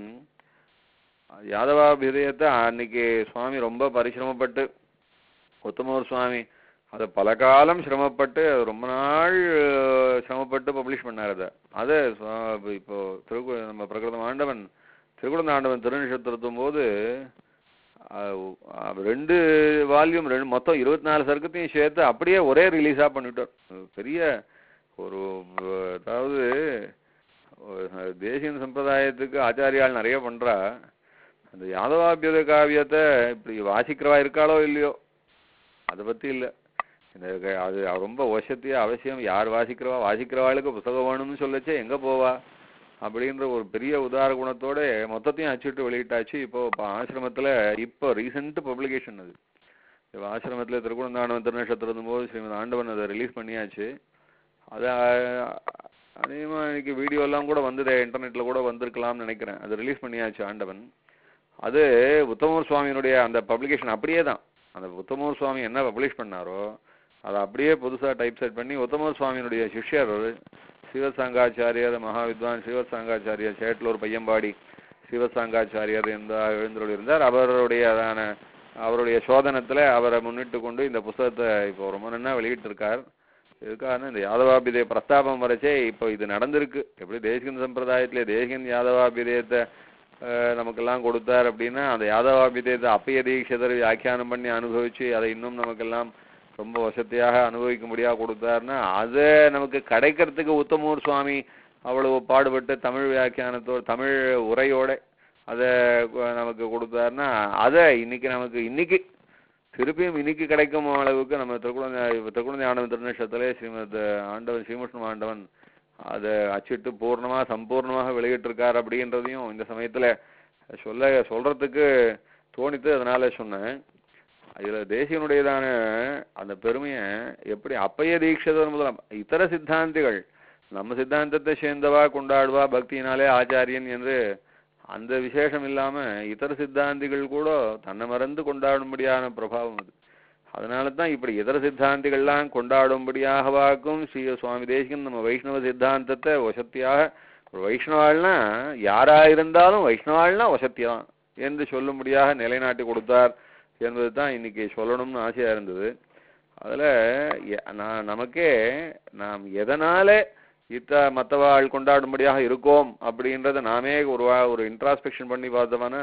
Speaker 3: யாதவாபிதயத்தை அன்னைக்கு சுவாமி ரொம்ப பரிசிரமப்பட்டு உத்தமர் சுவாமி அதை பல காலம் சிரமப்பட்டு ரொம்ப நாள் அஹ், சிரமப்பட்டு பப்ளிஷ் பண்ணார் அதை அதை சுவா- இப்போ திருக்கு நம்ம பிரகிருதம் ஆண்டவன் திருக்குழந்த ஆண்டவன் திருநட்சத்திரத்தும் போது அஹ், அஹ், ரெண்டு வால்யூம் ரெண்டு மொத்தம் இருபத்தி நாலு சர்க்கத்தையும் சேர்த்து அப்படியே ஒரே ரிலீஸா பண்ணிட்டார் அது பெரிய ஒரு அஹ், அதாவது அஹ், தேசியன் சம்பிரதாயத்துக்கு ஆச்சாரியால் நிறைய பண்றா அந்த யாதவாபியத காவியத்தை இப்படி வாசிக்கிறவா இருக்காளோ இல்லையோ அதை பத்தி இல்ல இந்த க- அது ரொம்ப வசத்தியா அவசியம் யார் வாசிக்கிறவா வாசிக்கிறவாளுக்கு புத்தகம் வேணும்னு சொல்லச்சே எங்க போவா அப்படின்ற ஒரு பெரிய உதார குணத்தோட மொத்தத்தையும் அச்சிட்டு வெளியிட்டாச்சு இப்போ இப்போ ஆசிரமத்துல இப்போ ரீசெண்ட் பப்ளிகேஷன் அது இப்போ ஆசிரமத்துல திருக்குணந்தாண்டவன் திருநட்சத்திரம் போது ஸ்ரீமத் ஆண்டவன் அதை ரிலீஸ் பண்ணியாச்சு அது அஹ், அநேகமா இன்னைக்கு வீடியோ எல்லாம் கூட வந்ததே இன்டர்நெட்ல கூட வந்திருக்கலாம்னு நினைக்கிறேன் அது ரிலீஸ் பண்ணியாச்சு ஆண்டவன் அது உத்தமூர் சுவாமியினுடைய அந்த பப்ளிகேஷன் அப்படியே தான் அந்த உத்தமூர் சுவாமி என்ன பப்ளிஷ் பண்ணாரோ அதை அப்படியே புதுசா டைப் செட் பண்ணி உத்தமூர் சுவாமியினுடைய சிஷ்யர் சிவசாங்காச்சாரியர் மகாவித்வான் சிவசாங்காச்சாரியர் சேட்டலூர் பையம்பாடி சிவசாங்காச்சாரியர் என்ற எழுந்தருள் இருந்தார் அவருடையதான அவருடைய சோதனத்துல அவரை முன்னிட்டு கொண்டு இந்த புஸ்தகத்தை இப்போ ரொம்ப நன்னா வெளியிட்டு இருக்கார் இதுக்காக இந்த யாதவாபிதய பிரஸ்தாபம் வரைச்சே இப்போ இது நடந்திருக்கு எப்படி தேசிகன் சம்பிரதாயத்திலே தேசிகன் யாதவாபிதயத்தை அஹ், நமக்கெல்லாம் கொடுத்தார் அப்படின்னா அந்த யாதவாபிதயத்தை அப்பய தீட்சிதர் வியாக்கியானம் பண்ணி அனுபவிச்சு அதை இன்னும் நமக்கெல்லாம் ரொம்ப வசதியாக அனுபவிக்கும்படியா கொடுத்தாருன்னா அதை நமக்கு கிடைக்கிறதுக்கு உத்தமூர் சுவாமி அவ்வளவு பாடுபட்டு தமிழ் வியாக்கியானத்தோட தமிழ் உரையோட அதை நமக்கு கொடுத்தாருன்னா அதை இன்னைக்கு நமக்கு இன்னைக்கு திருப்பியும் இன்னைக்கு கிடைக்கும் அளவுக்கு நம்ம திருக்குழந்தை திருக்குழந்தை ஆண்டவன் திருநட்சத்திலே ஸ்ரீமத் ஆண்டவன் ஸ்ரீமுஷ்ணம் ஆண்டவன் அதை அச்சிட்டு பூர்ணமா சம்பூர்ணமாக வெளியிட்டிருக்கார் அப்படின்றதையும் இந்த சமயத்துல சொல்ல சொல்றதுக்கு தோணித்து அதனால சொன்னேன் இதுல தேசியனுடையதான அந்த பெருமையை எப்படி அப்பைய தீட்சிதர் முதல் இதர சித்தாந்திகள் நம்ம சித்தாந்தத்தை சேர்ந்தவா கொண்டாடுவா பக்தியினாலே ஆச்சாரியன் என்று அந்த விசேஷம் இல்லாம இதர சித்தாந்திகள் கூட தன்னை மறந்து கொண்டாடும்படியான பிரபாவம் அது அதனால தான் இப்படி இதர சித்தாந்திகள்லாம் கொண்டாடும்படியாகவாக்கும் ஸ்ரீ சுவாமி தேசிகன் நம்ம வைஷ்ணவ சித்தாந்தத்தை வசத்தியாக ஒரு வைஷ்ணவாள்னா யாரா இருந்தாலும் வைஷ்ணவாள்னா வசத்தியம் என்று சொல்லும்படியாக நிலைநாட்டி கொடுத்தார் என்பது தான் இன்னைக்கு சொல்லணும்னு ஆசையா இருந்தது அதுல எ- நான் நமக்கே நாம் எதனால இத்த மற்றவாள் கொண்டாடும்படியாக இருக்கோம் அப்படின்றத நாமே ஒரு வா- ஒரு இன்ட்ராஸ்பெக்ஷன் பண்ணி பார்த்தோம்னா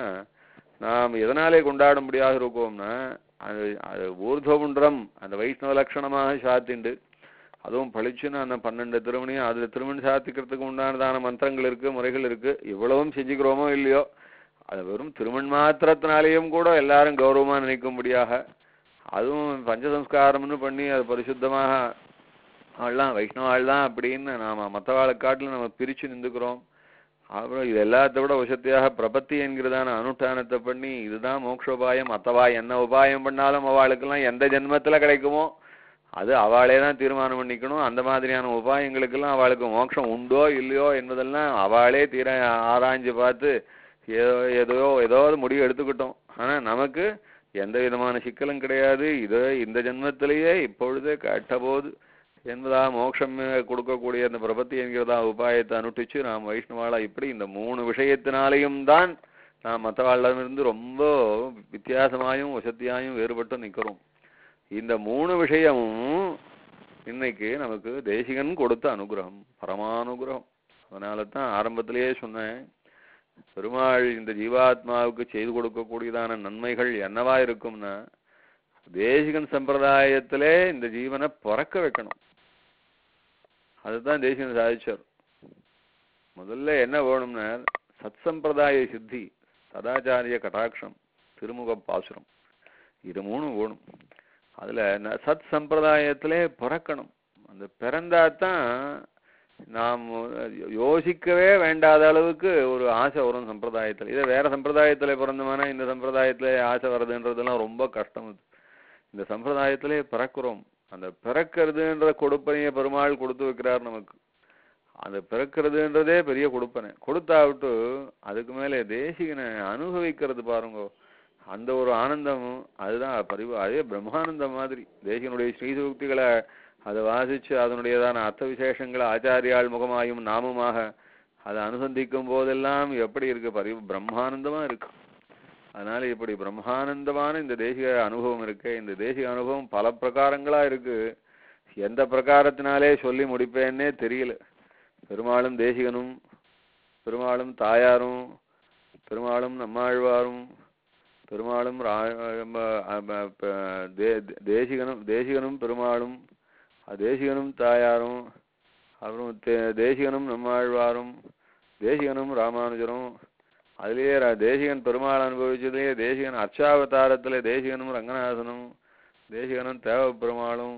Speaker 3: நாம் எதனாலே கொண்டாடும்படியாக இருக்கோம்னா அது அது ஊர்துவகுன்றம் அந்த வைஷ்ணவ லட்சணமாக சாத்திண்டு அதுவும் பளிச்சுன்னு அந்த பன்னெண்டு திருமணியும் அதுல திருமணி சாத்திக்கிறதுக்கு உண்டானதான மந்திரங்கள் இருக்கு முறைகள் இருக்கு இவ்வளவும் செஞ்சுக்கிறோமோ இல்லையோ அது வெறும் திருமண் மாத்திரத்தினாலேயும் கூட எல்லாரும் கௌரவமா நினைக்கும்படியாக அதுவும் பஞ்சசம்ஸ்காரம்னு பண்ணி அது பரிசுத்தமாக ஆள்லாம் வைஷ்ணவாள் தான் அப்படின்னு நாம மற்றவாளை காட்டிலும் நம்ம பிரிச்சு நின்றுக்கிறோம் அப்புறம் இது எல்லாத்த விட வசத்தியாக பிரபத்தி என்கிறதான அனுஷ்டானத்தை பண்ணி இதுதான் மோட்சோபாயம் மற்றவா என்ன உபாயம் பண்ணாலும் அவளுக்கெல்லாம் எந்த ஜென்மத்துல கிடைக்குமோ அது அவளே தான் தீர்மானம் பண்ணிக்கணும் அந்த மாதிரியான உபாயங்களுக்கெல்லாம் அவளுக்கு மோட்சம் உண்டோ இல்லையோ என்பதெல்லாம் அவளே தீர ஆராய்ஞ்சு பார்த்து ஏதோ ஏதோ ஏதாவது முடிவு எடுத்துக்கிட்டோம் ஆனா நமக்கு எந்த விதமான சிக்கலும் கிடையாது இது இந்த ஜென்மத்திலேயே இப்பொழுதே கட்டபோது என்பதா மோட்சம் கொடுக்கக்கூடிய அந்த பிரபத்தி என்கிறதா உபாயத்தை அனுஷ்டிச்சு நாம் வைஷ்ணவாளா இப்படி இந்த மூணு விஷயத்தினாலையும் தான் நாம் மற்றவாளிடமிருந்து ரொம்ப வித்தியாசமாயும் வசதியாயும் வேறுபட்டு நிக்கிறோம் இந்த மூணு விஷயமும் இன்னைக்கு நமக்கு தேசிகன் கொடுத்த அனுகிரகம் பரமானுகிரகம் அதனால தான் ஆரம்பத்திலேயே சொன்னேன் பெருமாள் இந்த ஜீவாத்மாவுக்கு செய்து கொடுக்கக்கூடியதான நன்மைகள் என்னவா இருக்கும்னா தேசிகன் சம்பிரதாயத்திலே இந்த ஜீவனை பிறக்க வைக்கணும் அதுதான் தேசிகன் சாதிச்சார் முதல்ல என்ன வேணும்னா சத் சம்பிரதாய சித்தி சதாச்சாரிய கடாட்சம் திருமுக பாசுரம் இது மூணும் வேணும் அதுல ந- சத் சம்பிரதாயத்திலே பிறக்கணும் அந்த பிறந்தாதான் நாம் யோசிக்கவே வேண்டாத அளவுக்கு ஒரு ஆசை வரும் சம்பிரதாயத்துல இதே வேற சம்பிரதாயத்துல பிறந்தோம்னா இந்த சம்பிரதாயத்துல ஆசை வர்றதுன்றதெல்லாம் ரொம்ப கஷ்டம் அது இந்த சம்பிரதாயத்திலே பிறக்கிறோம் அந்த பிறக்கிறதுன்ற கொடுப்பனையை பெருமாள் கொடுத்து வைக்கிறார் நமக்கு அந்த பிறக்கிறதுன்றதே பெரிய கொடுப்பனை கொடுத்தாவிட்டு அதுக்கு மேலே தேசிகனை அனுபவிக்கிறது பாருங்க அந்த ஒரு ஆனந்தம் அதுதான் பரிவு அதே பிரம்மானந்தம் மாதிரி தேசிகனுடைய ஸ்ரீசூக்திகளை அதை வாசிச்சு அதனுடையதான அர்த்த விசேஷங்களை ஆச்சாரியால் முகமாயும் நாமமாக அதை அனுசந்திக்கும் போதெல்லாம் எப்படி இருக்கு பரிவு பிரம்மானந்தமா இருக்கு அதனால இப்படி பிரம்மானந்தமான இந்த தேசிக அனுபவம் இருக்கு இந்த தேசிக அனுபவம் பல பிரகாரங்களா இருக்கு எந்த பிரகாரத்தினாலே சொல்லி முடிப்பேன்னே தெரியல பெருமாளும் தேசிகனும் பெருமாளும் தாயாரும் பெருமாளும் நம்மாழ்வாரும் பெருமாளும் ரா- ம- ம- ப- தே- தேசிகனும் தேசிகனும் பெருமாளும் அஹ் தேசிகனும் தாயாரும் அப்புறம் தே- தேசிகனும் நம்மாழ்வாரும் தேசிகனும் ராமானுஜரும் அதுலயே ர- தேசிகன் பெருமாள் அனுபவிச்சதுலயே தேசிகன் அர்ச்சாவதாரத்துல தேசிகனும் ரங்கநாதனும் தேசிகனும் தேவ பெருமாளும்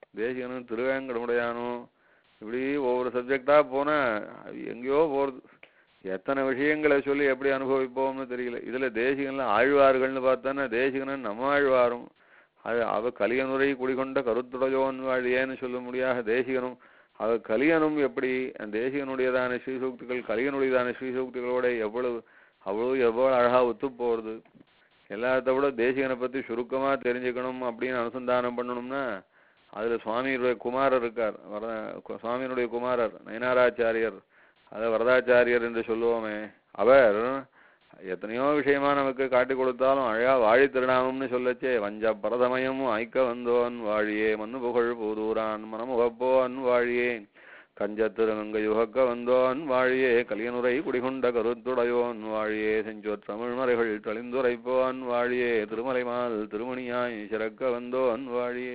Speaker 3: தேசிகனும் திருவேங்கடமுடையானும் இப்படி ஒவ்வொரு சப்ஜெக்டா போனா அது எங்கேயோ போறது எத்தனை விஷயங்களை சொல்லி எப்படி அனுபவிப்போம்னு தெரியல இதுல தேசிகன்லாம் ஆழ்வார்கள்னு பார்த்தோன்னா தேசிகனும் நம்ம ஆழ்வாரும் அது அவ கலியனுரை குடிகொண்ட கருத்துடையோன் வாழியேன்னு சொல்ல முடியாத தேசிகனும் அவ கலியனும் எப்படி அந்த தேசிகனுடையதான ஸ்ரீசூக்திகள் கலியனுடையதான ஸ்ரீசூக்திகளோட எவ்வளவு அவ்வளவு எவ்வளவு அழகா ஒத்து போறது எல்லாத்த விட தேசிகனை பத்தி சுருக்கமா தெரிஞ்சுக்கணும் அப்படின்னு அனுசந்தானம் பண்ணணும்னா அதுல சுவாமியுடைய குமாரர் இருக்கார் வர கு- சுவாமியினுடைய குமாரர் நயனாராச்சாரியர் அதை வரதாச்சாரியர் என்று சொல்லுவோமே அவர் எத்தனையோ விஷயமா நமக்கு காட்டி கொடுத்தாலும் அழகா வாழி திருநாமம்னு சொல்லச்சே வஞ்ச பரதமயம் ஐக்க வந்தோன் வாழியே மண்ணு புகழ் பூதூரான் மனமுகப்போன் வாழியே கஞ்சத்திருங்க யுகக்க வந்தோன் வாழியே கலியனுரை குடிகொண்ட கருத்துடையோன் வாழியே செஞ்சோர் தமிழ் மறைகள் தெளிந்துரைப்போன் வாழியே திருமலைமால் திருமணியாய் சிறக்க வந்தோன் வாழியே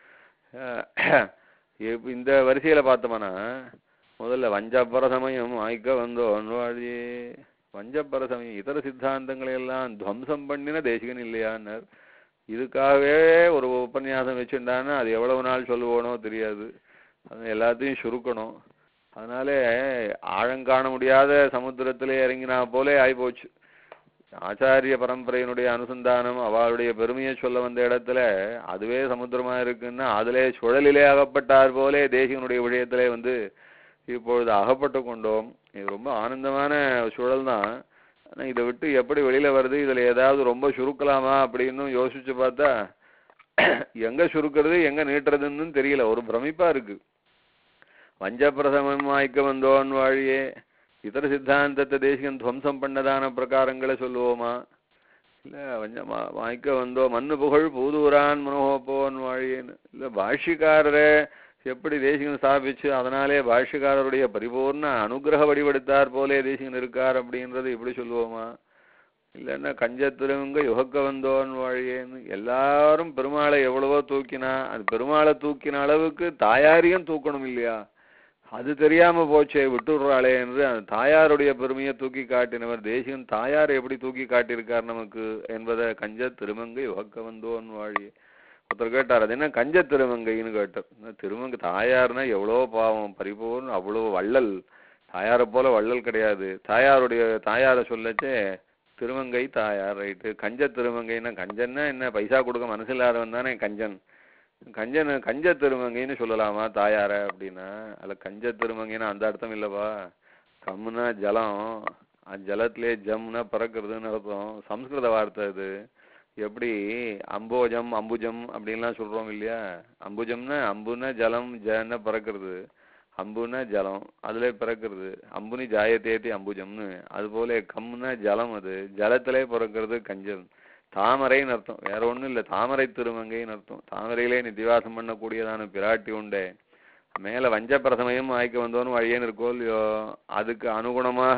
Speaker 3: அஹ் இப்ப இந்த வரிசையில பார்த்தோம்னா முதல்ல வஞ்சப்பர சமயம் ஆய்க்க வந்தோன் வாழியே வஞ்சப்பர சமயம் இதர சித்தாந்தங்களை எல்லாம் துவம்சம் பண்ணின தேசிகன் இல்லையான்னார் இதுக்காகவே ஒரு உபன்யாசம் வச்சுட்டான்னா அது எவ்வளவு நாள் சொல்லுவோனோ தெரியாது அது எல்லாத்தையும் சுருக்கணும் அதனால ஆழங்காண முடியாத சமுத்திரத்திலே இறங்கினா போலே ஆயிப்போச்சு ஆச்சாரிய பரம்பரையினுடைய அனுசந்தானம் அவளுடைய பெருமையை சொல்ல வந்த இடத்துல அதுவே சமுத்திரமா இருக்குன்னா அதிலே சுழலிலே அகப்பட்டார் போலே தேசிகனுடைய விஷயத்திலே வந்து இப்பொழுது அகப்பட்டு கொண்டோம் இது ரொம்ப ஆனந்தமான சுழல் தான் ஆனா இதை விட்டு எப்படி வெளியில வருது இதுல ஏதாவது ரொம்ப சுருக்கலாமா அப்படின்னு யோசிச்சு பார்த்தா எங்க சுருக்கிறது எங்க நீட்டுறதுன்னு தெரியல ஒரு பிரமிப்பா இருக்கு வஞ்சப்பிரசமம் வாய்க்க வந்தோன் வாழியே இதர சித்தாந்தத்தை தேசிகன் துவம்சம் பண்ணதான பிரகாரங்களை சொல்லுவோமா இல்ல வஞ்ச மா- வாய்க்க வந்தோ மண்ணு புகழ் பூதூரான் மனோகப்போன் வாழியேன்னு இல்ல பாஷ்யக்காரரை எப்படி தேசிகன் ஸ்தாபிச்சு அதனாலே பாஷ்யக்காரருடைய பரிபூர்ண அனுகிரக வடிவெடுத்தார் போலே தேசிகன் இருக்கார் அப்படின்றது இப்படி சொல்லுவோமா இல்லைன்னா கஞ்சத்திருங்க யுகக்க வந்தோன் வாழியேன்னு எல்லாரும் பெருமாளை எவ்வளவோ தூக்கினா அது பெருமாளை தூக்கின அளவுக்கு தாயாரையும் தூக்கணும் இல்லையா அது தெரியாம போச்சே விட்டுடுறாளே என்று அந்த தாயாருடைய பெருமையை தூக்கி காட்டினவர் தேசிகன் தாயார் எப்படி தூக்கி காட்டியிருக்கார் நமக்கு என்பதை கஞ்ச திருமங்கை உகக்க வந்தோன் வாழி ஒருத்தர் கேட்டார் அது என்ன கஞ்ச திருமங்கைன்னு கேட்டார் என்ன திருமங்கை தாயார்னா எவ்வளோ பாவம் பரிபூர்ணம் அவ்வளோ வள்ளல் தாயாரை போல வள்ளல் கிடையாது தாயாருடைய தாயாரை சொல்லச்சே திருமங்கை தாயார் ரைட்டு கஞ்ச திருமங்கைன்னா கஞ்சன்னா என்ன பைசா கொடுக்க மனசு இல்லாதவன் தானே கஞ்சன் கஞ்சன் கஞ்ச திருமங்கைன்னு சொல்லலாமா தாயார அப்படின்னா அதுல கஞ்ச திருமங்கைன்னா அந்த அர்த்தம் இல்லப்பா கம்முனா ஜலம் அந்த ஜலத்திலே ஜம்னா பறக்கிறதுன்னு அர்த்தம் சம்ஸ்கிருத வார்த்தை அது எப்படி அம்போஜம் அம்புஜம் அப்படின்லாம் சொல்றோம் இல்லையா அம்புஜம்னா அம்புன்னா ஜலம் ஜன்னா பறக்கிறது அம்புன்னா ஜலம் அதுல பிறக்கிறது அம்புனி ஜாயத்தேத்தி அம்புஜம்னு அது போல கம்முன்னா ஜலம் அது ஜலத்திலே பிறக்கிறது கஞ்சன் தாமரைன்னு அர்த்தம் வேற ஒண்ணும் இல்ல தாமரை திருமங்கைன்னு அர்த்தம் தாமரையிலே நித்திவாசம் பண்ணக்கூடியதான பிராட்டி உண்டே மேல வஞ்ச பிரசமயம் ஆய்க்க வந்தோன்னு வழியேன்னு இருக்கோ இல்லையோ அதுக்கு அனுகுணமாக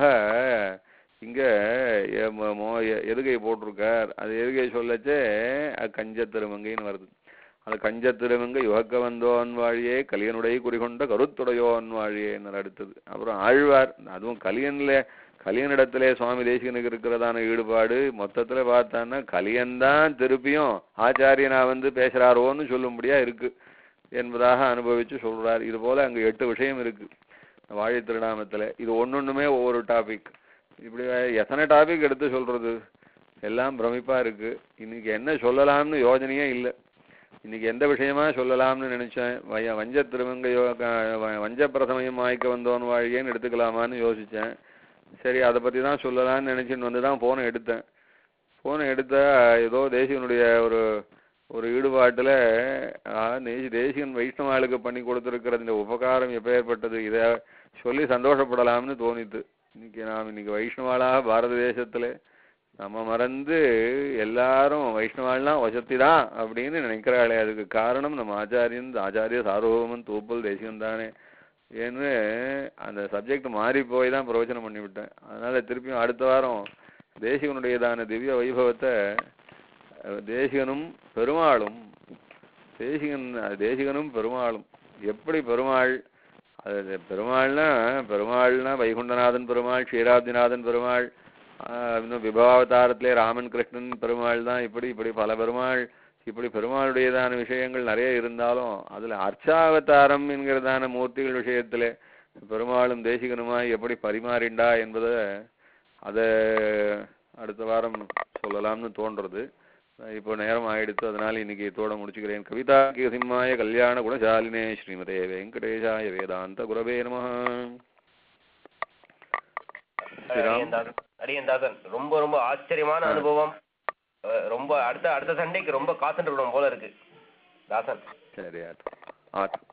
Speaker 3: இங்க எ- மோ- மோ- எ- எதுகை போட்டிருக்கார் அது எதுகை சொல்லச்சே அது கஞ்ச திருமங்கைன்னு வருது அது கஞ்ச திருமங்கை யுகக்க வந்தோன் வாழியே கலியனுடைய குறிகொண்ட கருத்துடையோன் வாழியேன்னு அடுத்தது அப்புறம் ஆழ்வார் அதுவும் கலியன்ல கலியனிடத்திலே சுவாமி தேசிகனுக்கு இருக்கிறதான ஈடுபாடு மொத்தத்துல பார்த்தான்னா கலியன்தான் திருப்பியும் ஆச்சாரியனா வந்து பேசுறாரோன்னு சொல்லும்படியா இருக்கு என்பதாக அனுபவிச்சு சொல்றார் இது போல அங்க எட்டு விஷயம் இருக்கு வாழை திருநாமத்துல இது ஒன்னொண்ணுமே ஒவ்வொரு டாபிக் இப்படி எத்தனை டாபிக் எடுத்து சொல்றது எல்லாம் பிரமிப்பா இருக்கு இன்னைக்கு என்ன சொல்லலாம்னு யோஜனையே இல்லை இன்னைக்கு எந்த விஷயமா சொல்லலாம்னு நினைச்சேன் வய வஞ்ச திருமங்கையோ க- வ- வஞ்ச பிரசமயம் வாய்க்க வந்தோன் வாழியேன்னு எடுத்துக்கலாமான்னு யோசிச்சேன் சரி அதை பத்தி தான் சொல்லலாம்னு நினைச்சுன்னு வந்து தான் போனை எடுத்தேன் போனை எடுத்தா ஏதோ தேசிகனுடைய ஒரு ஒரு ஈடுபாட்டுல ஆ, தேசி தேசிகன் வைஷ்ணவாளுக்கு பண்ணி கொடுத்திருக்கிற இந்த உபகாரம் எப்பேற்பட்டது இதை சொல்லி சந்தோஷப்படலாம்னு தோணித்து இன்னைக்கு நாம் இன்னைக்கு வைஷ்ணவாளாக பாரத தேசத்துல நம்ம மறந்து எல்லாரும் வைஷ்ணவாள்லாம் வசதி தான் அப்படின்னு நினைக்கிறாளே அதுக்கு காரணம் நம்ம ஆச்சாரியன் ஆச்சாரிய சார்வபௌமன் தூப்பல் தேசிகன் தானே ஏன்னு அந்த சப்ஜெக்ட் மாறி போய் தான் பிரவச்சனம் பண்ணி விட்டேன் அதனால திருப்பியும் அடுத்த வாரம் தேசிகனுடையதான திவ்ய வைபவத்தை அஹ், தேசிகனும் பெருமாளும் தேசிகன் அது தேசிகனும் பெருமாளும் எப்படி பெருமாள் அது பெருமாள்னா பெருமாள்னா வைகுண்டநாதன் பெருமாள் க்ஷீராப்திநாதன் பெருமாள் ஆஹ் இன்னும் விபவாவதாரத்திலே ராமன் கிருஷ்ணன் பெருமாள் தான் இப்படி இப்படி பல பெருமாள் இப்படி பெருமாளுடையதான விஷயங்கள் நிறைய இருந்தாலும் அதுல அர்ச்சாவதாரம் என்கிறதான மூர்த்திகள் விஷயத்திலே பெருமாளும் தேசிகனுமாய் எப்படி பரிமாறிண்டா என்பதை அதை அடுத்த வாரம் சொல்லலாம்னு தோன்றது இப்போ நேரம் ஆயிடுத்து அதனால இன்னைக்கு இதோட முடிச்சுக்கிறேன் கவிதா சிம்மாய கல்யாண குணசாலினே ஸ்ரீமதே வெங்கடேஷாய வேதாந்த குரவே நம
Speaker 2: அடியன் தாசன் அடியன் தாசன் ரொம்ப ரொம்ப ஆச்சரியமான அனுபவம் அஹ் ரொம்ப அடுத்த அடுத்த சண்டைக்கு ரொம்ப காத்துட்டு இருக்கணும் போல இருக்கு தாசன்
Speaker 3: சரி ஆட்டும் ஆட்டும்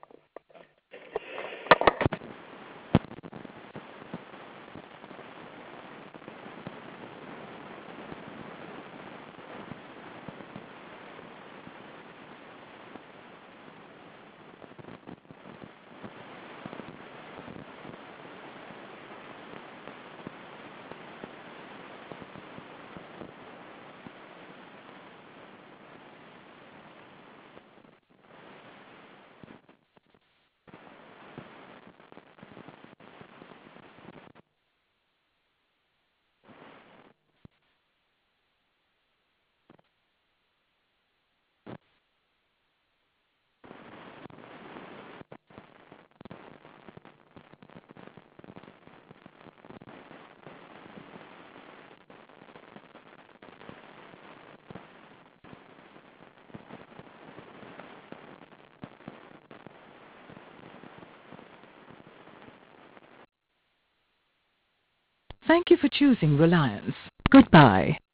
Speaker 5: Thank you for choosing Reliance. Goodbye.